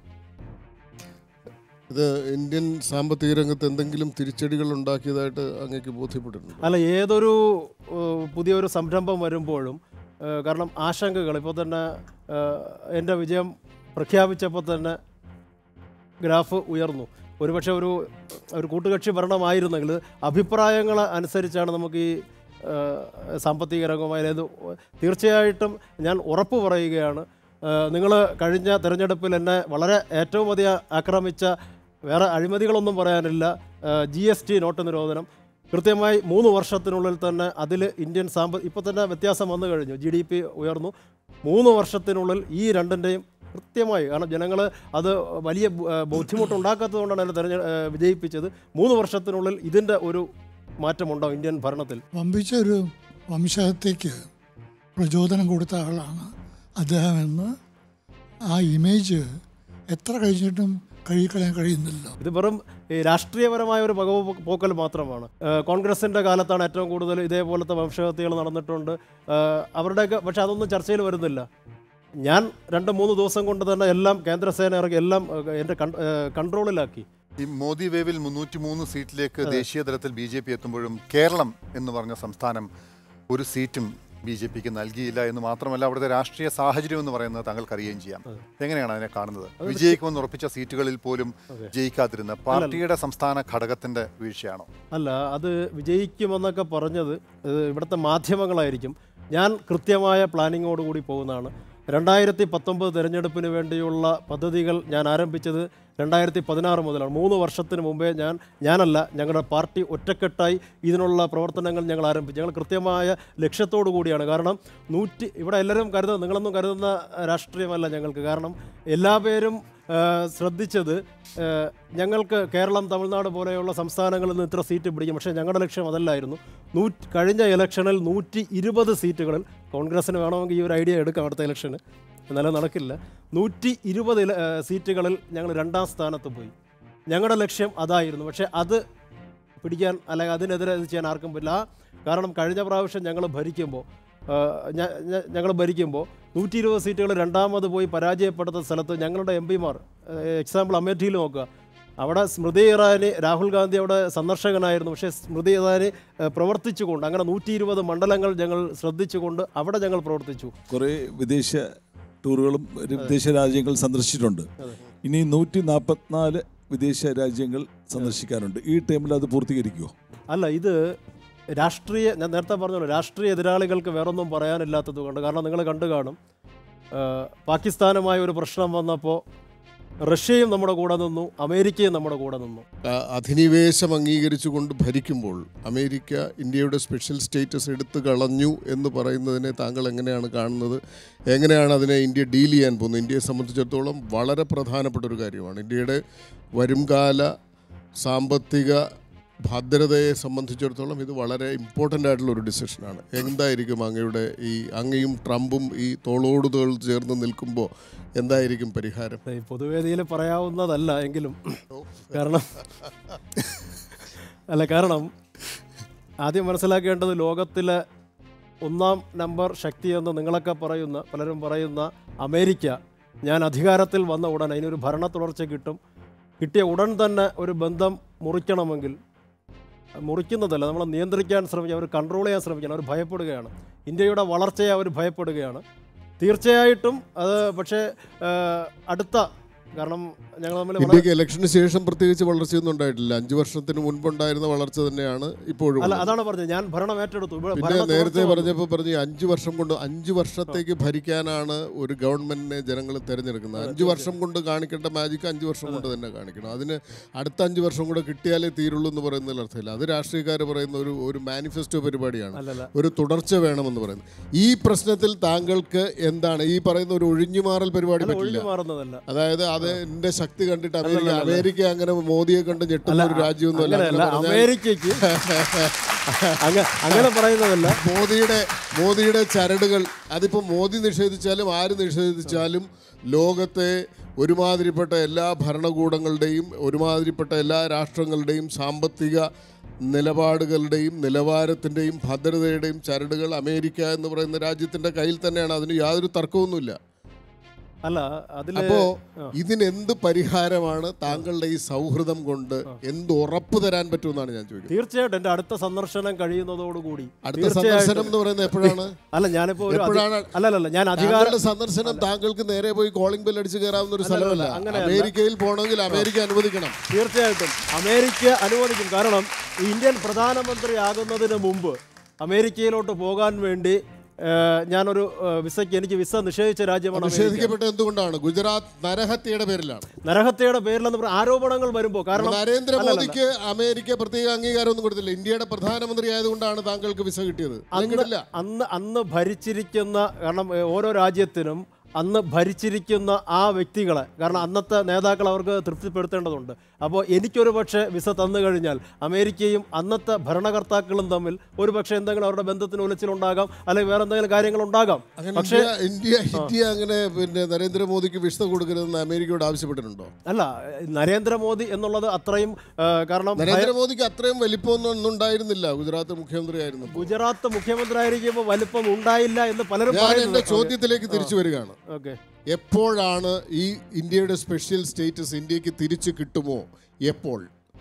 ഇത് ഇന്ത്യൻ സാമ്പത്തിക രംഗത്ത് എന്തെങ്കിലും തിരിച്ചടികൾ ഉണ്ടാക്കിയതായിട്ട് അങ്ങേക്ക് ബോധ്യപ്പെട്ടിട്ടുണ്ട് അല്ല ഏതൊരു ഏഹ്, പുതിയൊരു സംരംഭം വരുമ്പോഴും ഏഹ്, കാരണം ആശങ്കകൾ ഇപ്പോൾ തന്നെ ഏഹ്, എൻ്റെ വിജയം പ്രഖ്യാപിച്ചപ്പോൾ തന്നെ ഗ്രാഫ് ഉയർന്നു ഒരുപക്ഷെ ഒരു ഒരു കൂട്ടുകക്ഷി ഭരണമായിരുന്നെങ്കിൽ അഭിപ്രായങ്ങൾ അനുസരിച്ചാണ് നമുക്ക് ഈ ഏഹ്, സാമ്പത്തിക രംഗമായി അതായത് തീർച്ചയായിട്ടും ഞാൻ ഉറപ്പ് പറയുകയാണ് നിങ്ങൾ കഴിഞ്ഞ തെരഞ്ഞെടുപ്പിൽ എന്നെ വളരെ ഏറ്റവും അധികം ആക്രമിച്ച വേറെ അഴിമതികളൊന്നും പറയാനില്ല ജി എസ് ടി നോട്ട് നിരോധനം കൃത്യമായി മൂന്ന് വർഷത്തിനുള്ളിൽ തന്നെ അതിൽ ഇന്ത്യൻ സാമ്പ ഇപ്പോൾ തന്നെ വ്യത്യാസം വന്നു കഴിഞ്ഞു ജി ഡി പി ഉയർന്നു മൂന്ന് വർഷത്തിനുള്ളിൽ ഈ രണ്ടിൻ്റെയും കൃത്യമായി കാരണം ജനങ്ങൾ അത് വലിയ ബു- ഏഹ് ബുദ്ധിമുട്ടുണ്ടാക്കാത്തതുകൊണ്ടാണ് എന്നെ തെരഞ്ഞെ ഏഹ് വിജയിപ്പിച്ചത് മൂന്ന് വർഷത്തിനുള്ളിൽ ഇതിൻ്റെ ഒരു മാറ്റമുണ്ടാവും ഇന്ത്യൻ ഭരണത്തിൽ വമ്പിച്ച ഒരു വംശഹത്യക്ക് പ്രചോദനം കൊടുത്ത ആളാണ് അദ്ദേഹം എന്ന് ആ ഇമേജ് എത്ര കഴിഞ്ഞിട്ടും കഴുകിക്കളയാൻ കഴിയുന്നില്ല ഇത് വെറും ഈ രാഷ്ട്രീയപരമായ ഒരു പകവ് പോക്കൽ മാത്രമാണ് ഏഹ് കോൺഗ്രസിൻ്റെ കാലത്താണ് ഏറ്റവും കൂടുതൽ ഇതേപോലത്തെ വംശഹത്യകൾ നടന്നിട്ടുണ്ട് ഏഹ് അവരുടെയൊക്കെ പക്ഷെ അതൊന്നും ചർച്ചയിൽ വരുന്നില്ല ഞാൻ രണ്ട് മൂന്ന് ദിവസം കൊണ്ട് തന്നെ എല്ലാം കേന്ദ്രസേന ഇറങ്ങി എല്ലാം ഏഹ് എൻ്റെ കൺ- ഏഹ് കൺട്രോളിലാക്കി ഈ മോദി വേവിൽ മുന്നൂറ്റി മൂന്ന് സീറ്റിലേക്ക് ദേശീയ തലത്തിൽ ബി ജെ പി എത്തുമ്പോഴും കേരളം എന്ന് പറഞ്ഞ സംസ്ഥാനം ഒരു സീറ്റും ബി ജെ പിക്ക് നൽകിയില്ല എന്ന് മാത്രമല്ല അവിടുത്തെ രാഷ്ട്രീയ സാഹചര്യം എന്ന് പറയുന്നത് താങ്കൾക്ക് അറിയുകയും ചെയ്യാം എങ്ങനെയാണ് അതിനെ കാണുന്നത് വിജയിക്കുമെന്ന് ഉറപ്പിച്ച സീറ്റുകളിൽ പോലും ജയിക്കാതിരുന്ന പാർട്ടിയുടെ സംസ്ഥാന ഘടകത്തിന്റെ വീഴ്ചയാണോ അല്ല അത് വിജയിക്കുമെന്നൊക്കെ പറഞ്ഞത് ഇത് ഇവിടുത്തെ മാധ്യമങ്ങളായിരിക്കും ഞാൻ കൃത്യമായ പ്ലാനിങ്ങോടുകൂടി പോകുന്നതാണ് രണ്ടായിരത്തി പത്തൊമ്പത് തിരഞ്ഞെടുപ്പിന് വേണ്ടിയുള്ള പദ്ധതികൾ ഞാൻ ആരംഭിച്ചത് രണ്ടായിരത്തി പതിനാറ് മുതലാണ് മൂന്ന് വർഷത്തിന് മുമ്പേ ഞാൻ ഞാനല്ല ഞങ്ങളുടെ പാർട്ടി ഒറ്റക്കെട്ടായി ഇതിനുള്ള പ്രവർത്തനങ്ങൾ ഞങ്ങൾ ആരംഭിച്ചു ഞങ്ങൾ കൃത്യമായ ലക്ഷ്യത്തോടു കൂടിയാണ് കാരണം നൂറ്റി ഇവിടെ എല്ലാവരും കരുതുന്ന നിങ്ങളൊന്നും കരുതുന്ന രാഷ്ട്രീയമല്ല ഞങ്ങൾക്ക് കാരണം എല്ലാ പേരും ആ, ശ്രദ്ധിച്ചത് ആ, ഞങ്ങൾക്ക് കേരളം തമിഴ്നാട് പോലെയുള്ള സംസ്ഥാനങ്ങളിൽ നിന്ന് ഇത്ര സീറ്റ് പിടിക്കും പക്ഷേ ഞങ്ങളുടെ ലക്ഷ്യം അതല്ലായിരുന്നു നൂറ്റി കഴിഞ്ഞ ഇലക്ഷനിൽ നൂറ്റി ഇരുപത് സീറ്റുകളിൽ കോൺഗ്രസ്സിന് വേണമെങ്കിൽ ഈ ഒരു ഐഡിയ എടുക്കാം അടുത്ത ഇലക്ഷന് എന്നാലും നടക്കില്ല നൂറ്റി ഇരുപത് ഇല- ആ, സീറ്റുകളിൽ ഞങ്ങൾ രണ്ടാം സ്ഥാനത്ത് പോയി ഞങ്ങളുടെ ലക്ഷ്യം അതായിരുന്നു പക്ഷേ അത് പിടിക്കാൻ അല്ലെങ്കിൽ അതിനെതിരെ ഇത് ചെയ്യാൻ ആർക്കും പറ്റില്ല ആ കാരണം കഴിഞ്ഞ പ്രാവശ്യം ഞങ്ങൾ ഭരിക്കുമ്പോൾ ഞങ്ങൾ ഭരിക്കുമ്പോൾ നൂറ്റി ഇരുപത് സീറ്റുകൾ രണ്ടാമത് പോയി പരാജയപ്പെടുത്ത സ്ഥലത്ത് ഞങ്ങളുടെ എം പിമാർ എക്സാമ്പിൾ അമേഠിയിൽ നോക്കുക അവിടെ സ്മൃതി ഇറാനി രാഹുൽ ഗാന്ധി അവിടെ സന്ദർശകനായിരുന്നു പക്ഷേ സ്മൃതി ഇറാനി ഏഹ്, പ്രവർത്തിച്ചുകൊണ്ട് അങ്ങനെ നൂറ്റി ഇരുപത് മണ്ഡലങ്ങൾ ഞങ്ങൾ ശ്രദ്ധിച്ചുകൊണ്ട് അവിടെ ഞങ്ങൾ പ്രവർത്തിച്ചു കുറേ വിദേശ ടൂറുകളും ഒരു വിദേശ രാജ്യങ്ങൾ സന്ദർശിച്ചിട്ടുണ്ട് ഇനി നൂറ്റി നാൽപ്പത്തിനാല് വിദേശ രാജ്യങ്ങൾ സന്ദർശിക്കാനുണ്ട് ഈ ടൈമിൽ അത് പൂർത്തീകരിക്കുമോ അല്ല ഇത് രാഷ്ട്രീയ ഞാൻ നേരത്തെ പറഞ്ഞല്ലോ രാഷ്ട്രീയ എതിരാളികൾക്ക് വേറൊന്നും പറയാനില്ലാത്തത് കൊണ്ട് കാരണം നിങ്ങൾ കണ്ടു കാണും ആ, പാകിസ്ഥാനുമായി ഒരു പ്രശ്നം വന്നപ്പോൾ റഷ്യയും നമ്മുടെ കൂടെ നിന്നു അമേരിക്കയും നമ്മുടെ കൂടെ നിന്നു ആ, അധിനിവേശം അംഗീകരിച്ചുകൊണ്ട് ഭരിക്കുമ്പോൾ അമേരിക്ക ഇന്ത്യയുടെ സ്പെഷ്യൽ സ്റ്റേറ്റസ് എടുത്തു കളഞ്ഞു എന്ന് പറയുന്നതിനെ താങ്കൾ എങ്ങനെയാണ് കാണുന്നത് എങ്ങനെയാണ് അതിനെ ഇന്ത്യ ഡീൽ ചെയ്യാൻ പോകുന്നത് ഇന്ത്യയെ സംബന്ധിച്ചിടത്തോളം വളരെ പ്രധാനപ്പെട്ട ഒരു കാര്യമാണ് ഇന്ത്യയുടെ വരുംകാല സാമ്പത്തിക ഭദ്രതയെ സംബന്ധിച്ചിടത്തോളം ഇത് വളരെ ഇമ്പോർട്ടൻ്റ് ആയിട്ടുള്ള ഒരു ഡിസിഷനാണ് എന്തായിരിക്കും അങ്ങയുടെ ഈ അങ്ങയും ട്രംപും ഈ തോളോട് തോൾ ചേർന്ന് നിൽക്കുമ്പോൾ എന്തായിരിക്കും പരിഹാരം ഈ പൊതുവേദിയിൽ പറയാവുന്നതല്ല എങ്കിലും കാരണം അല്ല കാരണം ആദ്യം മനസ്സിലാക്കേണ്ടത് ലോകത്തിലെ ഒന്നാം നമ്പർ ശക്തിയെന്ന് നിങ്ങളൊക്കെ പറയുന്ന പലരും പറയുന്ന അമേരിക്ക ഞാൻ അധികാരത്തിൽ വന്ന ഉടൻ അതിനൊരു ഭരണ തുടർച്ച കിട്ടും കിട്ടിയ ഉടൻ തന്നെ ഒരു ബന്ധം മുറിക്കണമെങ്കിൽ മുറിക്കുന്നതല്ല നമ്മളെ നിയന്ത്രിക്കാൻ ശ്രമിക്കുക അവർ കൺട്രോൾ ചെയ്യാൻ ശ്രമിക്കുകയാണ് അവർ ഭയപ്പെടുകയാണ് ഇന്ത്യയുടെ വളർച്ചയെ അവർ ഭയപ്പെടുകയാണ് തീർച്ചയായിട്ടും അത് പക്ഷേ ആ, അടുത്ത കാരണം ഞങ്ങൾ തമ്മിൽ വളരെ- ഇന്ത്യക്ക് ഇലക്ഷന് ശേഷം പ്രത്യേകിച്ച് വളർച്ചയൊന്നും ഉണ്ടായിട്ടില്ല അഞ്ചു വർഷത്തിന് മുൻപുണ്ടായിരുന്ന വളർച്ച തന്നെയാണ് ഇപ്പോഴും അല്ല ഉള്ളത്. അതാണ് പറഞ്ഞത് ഞാൻ ഭരണം ഏറ്റെടുത്തു ഇവിടെ പിന്നെ ഭരണ തുടർച്ച നേരത്തെ വന്നു. പറഞ്ഞപ്പോൾ പറഞ്ഞു അഞ്ചു വർഷം കൊണ്ട് അഞ്ചു വർഷത്തേക്ക് ഭരിക്കാനാണ് ഒരു ഗവൺമെന്റിനെ ജനങ്ങൾ തിരഞ്ഞെടുക്കുന്നത് അഞ്ചു വർഷം കൊണ്ട് കാണിക്കേണ്ട മാജിക്ക് അഞ്ചു വർഷം കൊണ്ട് തന്നെ കാണിക്കണം അതിന് അടുത്ത അഞ്ചു വർഷം കൂടെ കിട്ടിയാലേ തീരുള്ളൂ എന്ന് പറയുന്നതിൽ അർത്ഥമില്ല അത് രാഷ്ട്രീയക്കാർ പറയുന്ന ഒരു ഒരു മാനിഫെസ്റ്റോ പരിപാടിയാണ് അല്ലല്ല. ഒരു തുടർച്ച വേണമെന്ന് പറയുന്നത് ഈ പ്രശ്നത്തിൽ താങ്കൾക്ക് എന്താണ് ഈ പറയുന്ന ഒരു ഒഴിഞ്ഞുമാറൽ പരിപാടി അല്ല, പറ്റില്ല ഒഴിഞ്ഞു മാറുന്നതല്ല അതായത് അത് എന്റെ ശക്തി കണ്ടിട്ട് അമേരിക്ക അല്ലല്ല, അല്ല. അമേരിക്ക അങ്ങനെ മോദിയെ കണ്ട് ഞെട്ടുന്ന അല്ല, ഒരു രാജ്യമൊന്നുമല്ല അങ്ങനെയല്ല. അങ്ങനെ പറഞ്ഞാൽ- അമേരിക്കയ്ക്ക് അങ്ങ- അങ്ങനെ പറയുന്നതല്ല മോദിയുടെ മോദിയുടെ ചരടുകൾ അതിപ്പോ മോദി നിഷേധിച്ചാലും ആര് നിഷേധിച്ചാലും ലോകത്തെ ഒരുമാതിരിപ്പെട്ട എല്ലാ ഭരണകൂടങ്ങളുടെയും ഒരുമാതിരിപ്പെട്ട എല്ലാ രാഷ്ട്രങ്ങളുടെയും സാമ്പത്തിക നിലപാടുകളുടെയും നിലവാരത്തിൻ്റെയും ഭദ്രതയുടെയും ചരടുകൾ അമേരിക്ക എന്ന് പറയുന്ന രാജ്യത്തിൻ്റെ കയ്യിൽ തന്നെയാണ് അതിന് യാതൊരു തർക്കമൊന്നുമില്ല അല്ല അതിൽ അപ്പോ ഇതിനെന്ത് പരിഹാരമാണ് താങ്കളുടെ ഈ സൗഹൃദം കൊണ്ട് എന്ത് ഉറപ്പ് തരാൻ പറ്റുമെന്നാണ് ഞാൻ ചോദിക്കുന്നത് തീർച്ചയായിട്ടും എൻ്റെ അടുത്ത സന്ദർശനം കഴിയുന്നതോടുകൂടി അടുത്ത തീർച്ചയായിട്ടും- സന്ദർശനം എന്ന് പറയുന്നത് എപ്പോഴാണ് അല്ല ഞാനിപ്പോ ഒരു അധി- എപ്പോഴാണ് അല്ലല്ല ഞാൻ അധികാര താങ്കളുടെ സന്ദർശനം താങ്കൾക്ക് നേരെ പോയി കോളിംഗ് ബെൽ അടിച്ച് കയറാവുന്ന ഒരു അല്ലല്ല, സ്ഥലമല്ല അങ്ങനെയല്ല. അമേരിക്കയിൽ പോകണമെങ്കിൽ അമേരിക്ക അനുവദിക്കണം തീർച്ചയായിട്ടും അമേരിക്ക അനുവദിക്കും കാരണം ഈ ഇന്ത്യൻ പ്രധാനമന്ത്രി ആകുന്നതിന് മുമ്പ് അമേരിക്കയിലോട്ട് പോകാൻ വേണ്ടി ഏഹ്, ഞാനൊരു ഏഹ്, വിസയ്ക്ക് എനിക്ക് വിസ നിഷേധിച്ച രാജ്യമാണ് അമേരിക്ക. നിഷേധിക്കപ്പെട്ട എന്തുകൊണ്ടാണ് ഗുജറാത്ത് നരഹത്യയുടെ പേരിലാണ് നരഹത്യയുടെ പേരിലെന്ന് പറഞ്ഞ ആരോപണങ്ങൾ വരുമ്പോൾ കാരണം നരേന്ദ്രമോദിക്ക് അമേരിക്ക പ്രത്യേക അംഗീകാരം ഒന്നും കൊടുത്തില്ല ഇന്ത്യയുടെ പ്രധാനമന്ത്രി ആയതുകൊണ്ടാണ് താങ്കൾക്ക് വിസ കിട്ടിയത് അത് അന്ന് കിട്ടില്ല അന്ന് അന്ന് ഭരിച്ചിരിക്കുന്ന കാരണം ഏ, ഓരോ രാജ്യത്തിനും അന്ന് ഭരിച്ചിരിക്കുന്ന ആ വ്യക്തികളെ കാരണം അന്നത്തെ നേതാക്കൾ അവർക്ക് തൃപ്തിപ്പെടുത്തേണ്ടതുണ്ട് അപ്പോൾ എനിക്കൊരു പക്ഷേ വിസ തന്നു കഴിഞ്ഞാൽ അമേരിക്കയും അന്നത്തെ ഭരണകർത്താക്കളും തമ്മിൽ ഒരു പക്ഷേ എന്തെങ്കിലും അവരുടെ ബന്ധത്തിന് ഉലച്ചിലുണ്ടാകാം അല്ലെങ്കിൽ വേറെ എന്തെങ്കിലും കാര്യങ്ങൾ ഉണ്ടാകാം അങ്ങനെ പക്ഷേ ഇന്ത്യ ഇന്ത്യ ഇന്ത്യ അങ്ങനെ പിന്നെ നരേന്ദ്രമോദിക്ക് വിസ കൊടുക്കരുതെന്ന് അമേരിക്കയോട് ആവശ്യപ്പെട്ടിട്ടുണ്ടോ അല്ല നരേന്ദ്രമോദി എന്നുള്ളത് അത്രയും ആ, കാരണം ഭയ- നരേന്ദ്രമോദിക്ക് അത്രയും വലിപ്പമൊന്നും ഒന്നും ഉണ്ടായിരുന്നില്ല ഗുജറാത്ത് മുഖ്യമന്ത്രി ആയിരുന്നു ഗുജറാത്ത് മുഖ്യമന്ത്രി ആയിരിക്കുമ്പോൾ വലിപ്പം ഉണ്ടായില്ല എന്ന് പലരും ഞാൻ പറയുന്നത്. എന്റെ ചോദ്യത്തിലേക്ക് തിരിച്ചു വരികയാണ് ഓക്കെ എപ്പോഴാണ് ഈ ഇന്ത്യയുടെ സ്പെഷ്യൽ സ്റ്റേറ്റസ് ഇന്ത്യക്ക് തിരിച്ചു കിട്ടുമോ എപ്പോൾ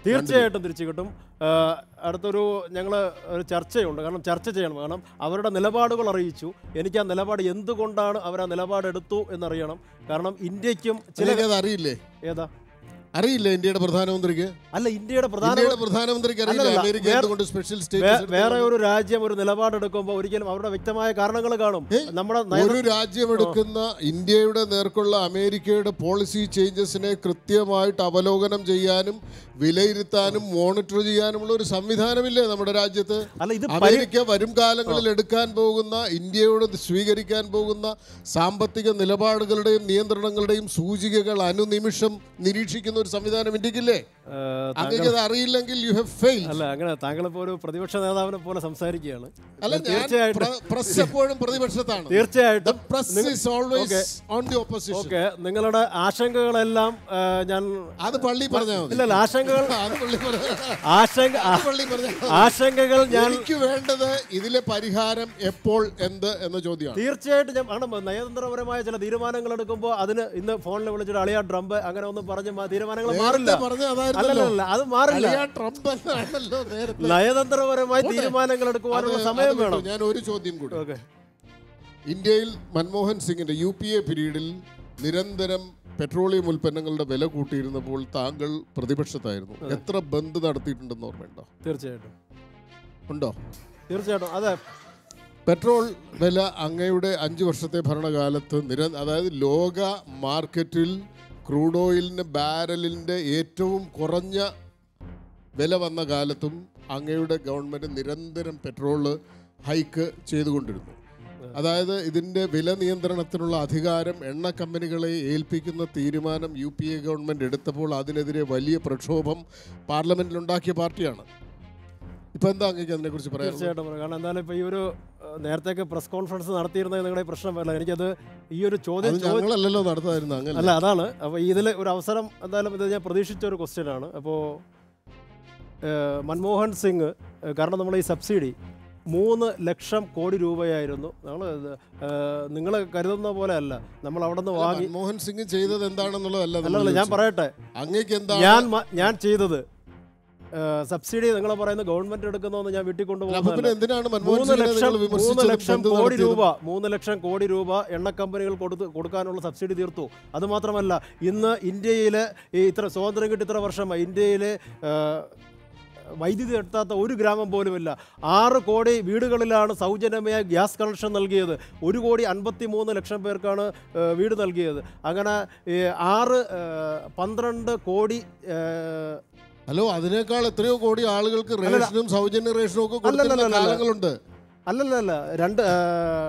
തീർച്ചയായിട്ടും തിരിച്ചു കിട്ടും ആ, അടുത്തൊരു ഞങ്ങൾ ഒരു ചർച്ചയുണ്ട് കാരണം ചർച്ച ചെയ്യണം കാരണം അവരുടെ നിലപാടുകൾ അറിയിച്ചു എനിക്ക് ആ നിലപാട് എന്തുകൊണ്ടാണ് അവർ ആ നിലപാടെടുത്തു എന്നറിയണം കാരണം ഇന്ത്യക്കും ചില ചിലക്ക് അത് അറിയില്ലേ ഏതാ അറിയില്ല ഇന്ത്യയുടെ പ്രധാനമന്ത്രിക്ക് അല്ല ഇന്ത്യയുടെ പ്രധാന ഇന്ത്യയുടെ പ്രധാനമന്ത്രിക്ക് അറിയില്ല അല്ലല്ല, അമേരിക്ക വേറെ- എന്തുകൊണ്ട് സ്പെഷ്യൽ വേ- സ്റ്റേറ്റസ് വേറെ ഒരു രാജ്യം ഒരു നിലപാടെടുക്കുമ്പോൾ ഒരിക്കലും അവരുടെ വ്യക്തമായ കാരണങ്ങൾ കാണും നമ്മുടെ നയ- ഒരു രാജ്യം എടുക്കുന്ന ഇന്ത്യയുടെ നേർക്കുള്ള അമേരിക്കയുടെ പോളിസി ചേഞ്ചസിനെ കൃത്യമായിട്ട് അവലോകനം ചെയ്യാനും വിലയിരുത്താനും മോണിറ്റർ ചെയ്യാനുമുള്ള ഒരു സംവിധാനമില്ലേ നമ്മുടെ രാജ്യത്ത് അല്ല ഇത് പരി- അമേരിക്ക വരും കാലങ്ങളിൽ എടുക്കാൻ പോകുന്ന ഇന്ത്യയോട് സ്വീകരിക്കാൻ പോകുന്ന സാമ്പത്തിക നിലപാടുകളുടെയും നിയന്ത്രണങ്ങളുടെയും സൂചികകൾ അനുനിമിഷം നിരീക്ഷിക്കുന്ന ഒരു സംവിധാനം ഇന്ത്യക്കില്ലേ ആ, അങ്ങേക്ക് അത് അറിയില്ലെങ്കിൽ യു ഹാവ് ഫെയിൽ അല്ല അങ്ങനെ താങ്കൾ ഇപ്പോൾ ഒരു പ്രതിപക്ഷ നേതാവിനെ പോലെ സംസാരിക്കുകയാണ് അല്ല ഞാൻ തീർച്ചയായിട്ടും പ്രസ് എപ്പോഴും പ്രതിപക്ഷത്താണ് തീർച്ചയായിട്ടും press നിങ്ങൾ- is always Okay. on the opposition. Okay നിങ്ങളുടെ ആശങ്കകളെല്ലാം ആ, ഞാൻ അത് പള്ളി പറഞ്ഞാൽ മതി ഇല്ലല്ല ആശങ്കകൾ അത് പള്ളി പറഞ്ഞാ- ആശങ്ക അത് പള്ളി പറഞ്ഞാൽ മതി. ആശങ്കകൾ ഞാൻ എനിക്ക് വേണ്ടത് ഇതിലെ പരിഹാരം എപ്പോൾ എന്ത് എന്ന ചോദ്യമാണ് തീർച്ചയായിട്ടും ഞാൻ ആണ് നയതന്ത്രപരമായ ചില തീരുമാനങ്ങൾ എടുക്കുമ്പോൾ അതിന് ഇന്ന് ഫോണിൽ വിളിച്ചിട്ട് അളിയ ട്രംപ് അങ്ങനെ ഒന്നും പറഞ്ഞ് മാ- തീരുമാനങ്ങൾ മാറില്ല നേരത്തെ പറഞ്ഞ അതായിരുന്നല്ലോ. അല്ലല്ല അത് മാറില്ല അളിയാ ട്രംപ് എന്നാണല്ലോ നേരത്തെ. നയതന്ത്രപരമായ പോട്ടെ. തീരുമാനങ്ങൾ എടുക്കുവാനുള്ള അത് സമയം അത് വിട്ടു. വേണം ഞാൻ ഒരു ചോദ്യം കൂടി ഓക്കെ ഇന്ത്യയിൽ മൻമോഹൻ സിംഗിന്റെ യു പി എ പീരീഡിൽ നിരന്തരം പെട്രോളിയം ഉൽപ്പന്നങ്ങളുടെ വില കൂട്ടിയിരുന്നപ്പോൾ താങ്കൾ പ്രതിപക്ഷത്തായിരുന്നു എത്ര ബന്ദ് നടത്തിയിട്ടുണ്ടെന്ന് ഓർമ്മയുണ്ടോ തീർച്ചയായിട്ടും ഉണ്ടോ തീർച്ചയായിട്ടും അതെ പെട്രോൾ വില അങ്ങയുടെ അഞ്ച് വർഷത്തെ ഭരണകാലത്ത് നിര അതായത് ലോക മാർക്കറ്റിൽ ക്രൂഡ് ഓയിലിന് ബാരലിൻ്റെ ഏറ്റവും കുറഞ്ഞ വില വന്ന കാലത്തും അങ്ങയുടെ ഗവൺമെൻറ് നിരന്തരം പെട്രോള് ഹൈക്ക് ചെയ്തുകൊണ്ടിരുന്നു അതായത് ഇതിൻ്റെ വില നിയന്ത്രണത്തിനുള്ള അധികാരം എണ്ണ കമ്പനികളെ ഏൽപ്പിക്കുന്ന തീരുമാനം യു പി എ ഗവൺമെൻറ് എടുത്തപ്പോൾ അതിനെതിരെ വലിയ പ്രക്ഷോഭം പാർലമെൻറ്റിൽ ഉണ്ടാക്കിയ പാർട്ടിയാണ് ഇപ്പം എന്താ അങ്ങേക്ക് അതിനെക്കുറിച്ച് പറയാം തീർച്ചയായിട്ടും പറയാം. കാരണം എന്തായാലും ഇപ്പോൾ ഈ ഒരു ഏഹ്, നേരത്തെയൊക്കെ പ്രസ് കോൺഫറൻസ് നടത്തിയിരുന്നത് നിങ്ങളുടെ പ്രശ്നമല്ല എനിക്കത് ഈ ഒരു ചോദ്യം അത് ചോദി- ഞങ്ങളല്ലല്ലോ നടത്തായിരുന്നു അങ്ങനെ അല്ല അതാണ് അപ്പോൾ ഇതിൽ ഒരു അവസരം എന്തായാലും ഇത് ഞാൻ പ്രതീക്ഷിച്ച ഒരു ക്വസ്റ്റ്യൻ ആണ് അപ്പോൾ മൻമോഹൻ സിംഗ് ഏഹ്, കാരണം നമ്മൾ ഈ സബ്സിഡി മൂന്ന് ലക്ഷം കോടി രൂപയായിരുന്നു നമ്മൾ നിങ്ങൾ കരുതുന്ന പോലെ അല്ല നമ്മൾ അവിടെ നിന്ന് വാങ്ങി മൻമോഹൻ സിംഗ് ചെയ്തത് എന്താണെന്നുള്ളതല്ല നമ്മൾ അല്ലല്ല ഞാൻ ചോദിച്ചത്. പറയട്ടെ അങ്ങേക്ക് എന്താണ് ഞാൻ മ- ഞാൻ ചെയ്തത് ഏഹ്, സബ്സിഡി നിങ്ങൾ പറയുന്ന ഗവൺമെന്റ് എടുക്കുന്നതെന്ന് ഞാൻ വീട്ടിൽ അപ്പൊ പിന്നെ കൊണ്ടുപോകുന്നത് എന്തിനാണ് മൻമോഹൻ മൂന്ന് സിംഗിനെ ലക്ഷം നിങ്ങൾ മൂന്ന് വിമർശിച്ചതും ലക്ഷം ബന്ദ് കോടി നടത്തിയതും? രൂപ മൂന്ന് ലക്ഷം കോടി രൂപ എണ്ണ കമ്പനികൾ കൊടുത്ത് കൊടുക്കാനുള്ള സബ്സിഡി തീർത്തു അത് മാത്രമല്ല ഇന്ന് ഇന്ത്യയിലെ ഈ ഇത്ര സ്വാതന്ത്ര്യം കിട്ടി ഇത്ര വർഷമായി ഇന്ത്യയിലെ ആ, വൈദ്യുതി എത്താത്ത ഒരു ഗ്രാമം പോലുമില്ല ആറ് കോടി വീടുകളിലാണ് സൗജന്യമായ ഗ്യാസ് കണക്ഷൻ നൽകിയത് ഒരു കോടി അൻപത്തി മൂന്ന് ലക്ഷം പേർക്കാണ് ആ, വീട് നൽകിയത് അങ്ങനെ ഈ ആറ് ആ, പന്ത്രണ്ട് കോടി ആ, ഹലോ അതിനേക്കാൾ എത്രയോ കോടി ആളുകൾക്ക് അല്ലല്ല. റേഷനും സൗജന്യ റേഷനും ഒക്കെ കൊടുത്തിരുന്ന അല്ലല്ലല്ല. കാലങ്ങളുണ്ട് അല്ലല്ലല്ല രണ്ട് ആ,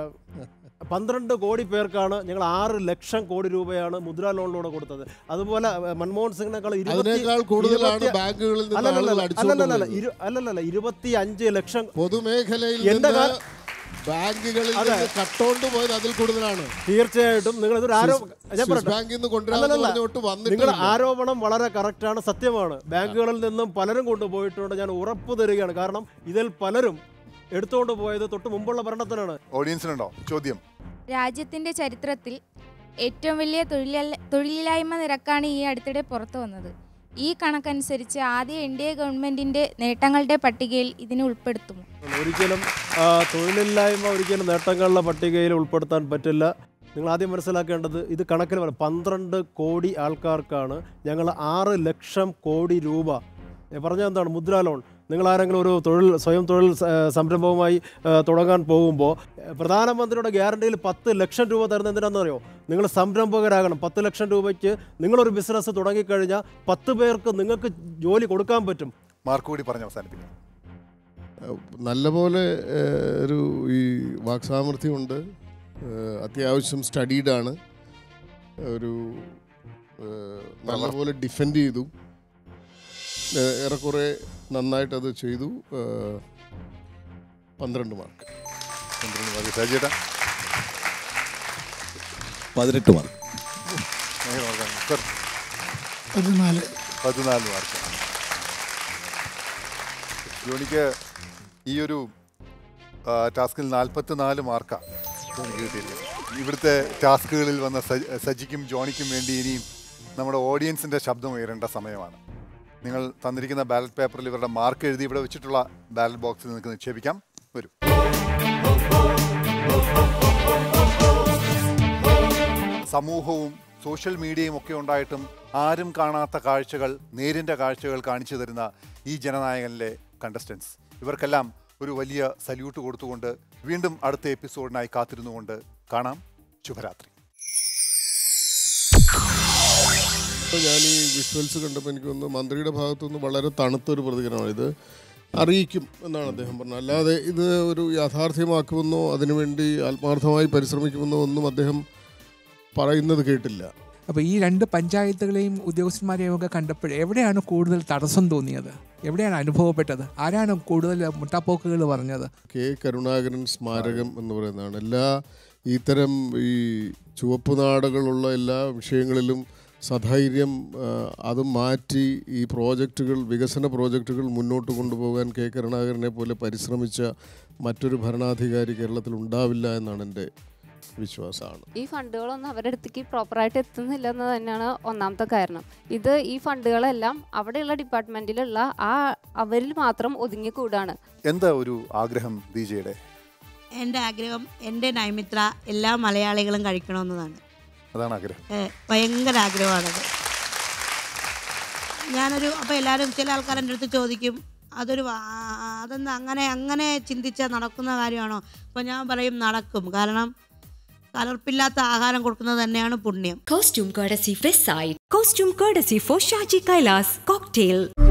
പന്ത്രണ്ട് കോടി പേർക്കാണ് ഞങ്ങൾ ആറ് ലക്ഷം കോടി രൂപയാണ് മുദ്രാ ലോണിലൂടെ കൊടുത്തത് അതുപോലെ ആ, മൻമോഹൻ സിംഗിനേക്കാൾ ഇരുപത്തി- അതിനേക്കാൾ കൂടുതലാണ് ഇരുപത്തി- ബാങ്കുകളിൽ നിന്ന് അല്ലല്ലല്ല, ആളുകൾ അടിച്ചുകൊണ്ട് അല്ലല്ലല്ല, പോയത്. ഇരു- അല്ലല്ലല്ല ഇരുപത്തി അഞ്ച് ലക്ഷം പൊതുമേഖലയിൽ എന്റെ നിന്ന് കാല- ബാങ്കുകളിൽ അതെ. നിന്ന് കട്ടോണ്ട് പോയത് അതിൽ കൂടുതലാണ് തീർച്ചയായിട്ടും നിങ്ങൾ ഇതൊരു ആരോപണം ഞാൻ സ്വിസ് പറയട്ടെ ബാങ്കിൽ നിന്ന് കൊണ്ടുവരാമെന്ന് അല്ലല്ലല്ല, പറഞ്ഞോട്ട് നിങ്ങൾ വന്നിട്ടില്ല ആരോപണം വളരെ കറക്റ്റാണ് സത്യമാണ് ബാങ്കുകളിൽ നിന്നും പലരും കൊണ്ടുപോയിട്ടുണ്ട് ഞാൻ ഉറപ്പ് തരികയാണ് കാരണം ഇതിൽ പലരും എടുത്തുകൊണ്ട് പോയത് തൊട്ട് മുമ്പുള്ള ഭരണത്തിനാണ് ഓഡിയൻസിനുണ്ടോ ചോദ്യം രാജ്യത്തിന്റെ ചരിത്രത്തിൽ ഏറ്റവും വലിയ തൊഴിലില്ല തൊഴിലില്ലായ്മ നിരക്കാണ് ഈ അടുത്തിടെ പുറത്തു വന്നത് ഈ കണക്കനുസരിച്ച് ആദ്യ എൻ ഡി എ ഗവൺമെന്റിന്റെ നേട്ടങ്ങളുടെ പട്ടികയിൽ ഇതിനെ ഉൾപ്പെടുത്തുമോ ഒരിക്കലും ആ, തൊഴിലില്ലായ്മ ഒരിക്കലും നേട്ടങ്ങളുടെ പട്ടികയിൽ ഉൾപ്പെടുത്താൻ പറ്റില്ല നിങ്ങൾ ആദ്യം മനസ്സിലാക്കേണ്ടത് ഇത് കണക്കിൽ പറയാം പന്ത്രണ്ട് കോടി ആൾക്കാർക്കാണ് ഞങ്ങൾ ആറ് ലക്ഷം കോടി രൂപ പറഞ്ഞാൽ എന്താണ് മുദ്രാ ലോൺ നിങ്ങൾ ആരെങ്കിലും ഒരു തൊഴിൽ സ്വയം തൊഴിൽ സ- സംരംഭവുമായി ആ, തുടങ്ങാൻ പോകുമ്പോൾ പ്രധാനമന്ത്രിയുടെ ഗ്യാരണ്ടിയിൽ പത്ത് ലക്ഷം രൂപ തരുന്നത് എന്തിനാണെന്നറിയോ നിങ്ങൾ സംരംഭകരാകണം പത്ത് ലക്ഷം രൂപയ്ക്ക് നിങ്ങളൊരു ബിസിനസ് തുടങ്ങിക്കഴിഞ്ഞാൽ പത്ത് പേർക്ക് നിങ്ങൾക്ക് ജോലി കൊടുക്കാൻ പറ്റും മാർക്ക് കൂടി പറഞ്ഞ് അവസാനിപ്പിക്കാം നല്ലപോലെ ഏഹ്, ഒരു ഈ വാക്സാമർഥ്യമുണ്ട് ഏഹ്, അത്യാവശ്യം സ്റ്റഡീഡാണ് ഒരു ഏഹ്, നല്ലപോലെ ഡിഫെൻഡ് ചെയ്തു ഏഹ്, ഏറെക്കുറെ നന്നായിട്ട് അത് ചെയ്തു ഏഹ്, പന്ത്രണ്ട് മാർക്ക് പന്ത്രണ്ട് മാർക്ക് ഷാജിയേട്ടാ പതിനെട്ട് മാർക്ക് എങ്ങനെ നോക്കാം സർ പതിനാല് പതിനാല് മാർക്ക് ജോണിക്ക് ഈ ഒരു ആ, ടാസ്കിൽ നാൽപ്പത്തി നാല് മാർക്കാണ് എനിക്ക് കിട്ടിയിരിക്കുന്നത് ഇവിടുത്തെ ടാസ്കുകളിൽ വന്ന സജ്- സജിക്കും ജോണിക്കും വേണ്ടി ഇനിയും നമ്മുടെ ഓഡിയൻസിൻ്റെ ശബ്ദം ഉയരേണ്ട സമയമാണ് നിങ്ങൾ തന്നിരിക്കുന്ന ബാലറ്റ് പേപ്പറിൽ ഇവരുടെ മാർക്ക് എഴുതി ഇവിടെ വെച്ചിട്ടുള്ള ബാലറ്റ് ബോക്സിൽ നിങ്ങൾക്ക് നിക്ഷേപിക്കാം വരും സമൂഹവും സോഷ്യൽ മീഡിയയും ഒക്കെ ഉണ്ടായിട്ടും ആരും കാണാത്ത കാഴ്ചകൾ നേരിൻ്റെ കാഴ്ചകൾ കാണിച്ചു തരുന്ന ഈ ജനനായകനിലെ കണ്ടസ്റ്റൻസ് ഇവർക്കെല്ലാം ഒരു വലിയ സല്യൂട്ട് കൊടുത്തുകൊണ്ട് വീണ്ടും അടുത്ത എപ്പിസോഡിനായി കാത്തിരുന്നുകൊണ്ട് കാണാം ശുഭരാത്രി അപ്പോൾ ഞാൻ ഈ വിഷ്വൽസ് കണ്ടപ്പോൾ എനിക്ക് തോന്നുന്നു മന്ത്രിയുടെ ഭാഗത്തുനിന്ന് വളരെ തണുത്തൊരു പ്രതികരണമാണ് ഇത് അറിയിക്കും എന്നാണ് അദ്ദേഹം പറഞ്ഞത് അല്ലാതെ ഇത് ഒരു യാഥാർത്ഥ്യമാക്കുമെന്നോ അതിനുവേണ്ടി ആത്മാർത്ഥമായി പരിശ്രമിക്കുമെന്നോ ഒന്നും അദ്ദേഹം പറയുന്നത് കേട്ടില്ല അപ്പോൾ ഈ രണ്ട് പഞ്ചായത്തുകളെയും ഉദ്യോഗസ്ഥന്മാരെയും ഒക്കെ കണ്ടപ്പോൾ എവിടെയാണ് കൂടുതൽ തടസ്സം തോന്നിയത് എവിടെയാണ് അനുഭവപ്പെട്ടത് ആരാണ് കൂടുതൽ മുട്ടാപ്പോക്കുകൾ പറഞ്ഞത് കെ കരുണാകരൻ സ്മാരകം എന്ന് പറയുന്നതാണ് എല്ലാ ഇത്തരം ഈ ചുവപ്പ് നാടുകളുള്ള എല്ലാ വിഷയങ്ങളിലും സധൈര്യം ആ, അത് മാറ്റി ഈ പ്രോജക്റ്റുകൾ വികസന പ്രോജക്റ്റുകൾ മുന്നോട്ട് കൊണ്ടുപോകാൻ കെ കരുണാകരനെ പോലെ പരിശ്രമിച്ച മറ്റൊരു ഭരണാധികാരി കേരളത്തിൽ ഉണ്ടാവില്ല എന്നാണ് എൻ്റെ വിശ്വാസമാണ് ഈ ഫണ്ടുകളൊന്നും അവരുടെ അടുത്തേക്ക് പ്രോപ്പറായിട്ട് എത്തുന്നില്ല എന്ന് തന്നെയാണ് ഒന്നാമത്തെ കാരണം ഇത് ഈ ഫണ്ടുകളെല്ലാം അവിടെയുള്ള ഡിപ്പാർട്ട്മെന്റിലുള്ള ആ അവരിൽ മാത്രം ഒതുങ്ങിക്കൂടാണ് എന്താ ഒരു ആഗ്രഹം ബി ജെയുടെ എൻ്റെ ആഗ്രഹം എൻ്റെ നൈമിത്ര എല്ലാ മലയാളികളും കഴിക്കണമെന്നതാണ് അതാണ് ആഗ്രഹം ഏ, ഭയങ്കര ആഗ്രഹമാണത് ഞാനൊരു അപ്പോൾ എല്ലാവരും ചില ആൾക്കാർ എൻ്റെ അടുത്ത് ചോദിക്കും അതൊരു വാ- അതൊന്ന് അങ്ങനെ അങ്ങനെ ചിന്തിച്ചാൽ നടക്കുന്ന കാര്യമാണോ അപ്പോൾ ഞാൻ പറയും നടക്കും കാരണം കലർപ്പില്ലാത്ത ആഹാരം കൊടുക്കുന്നത് തന്നെയാണ് പുണ്യം Costume courtesy West Side. Costume courtesy for Shaji Kailas. Cocktail.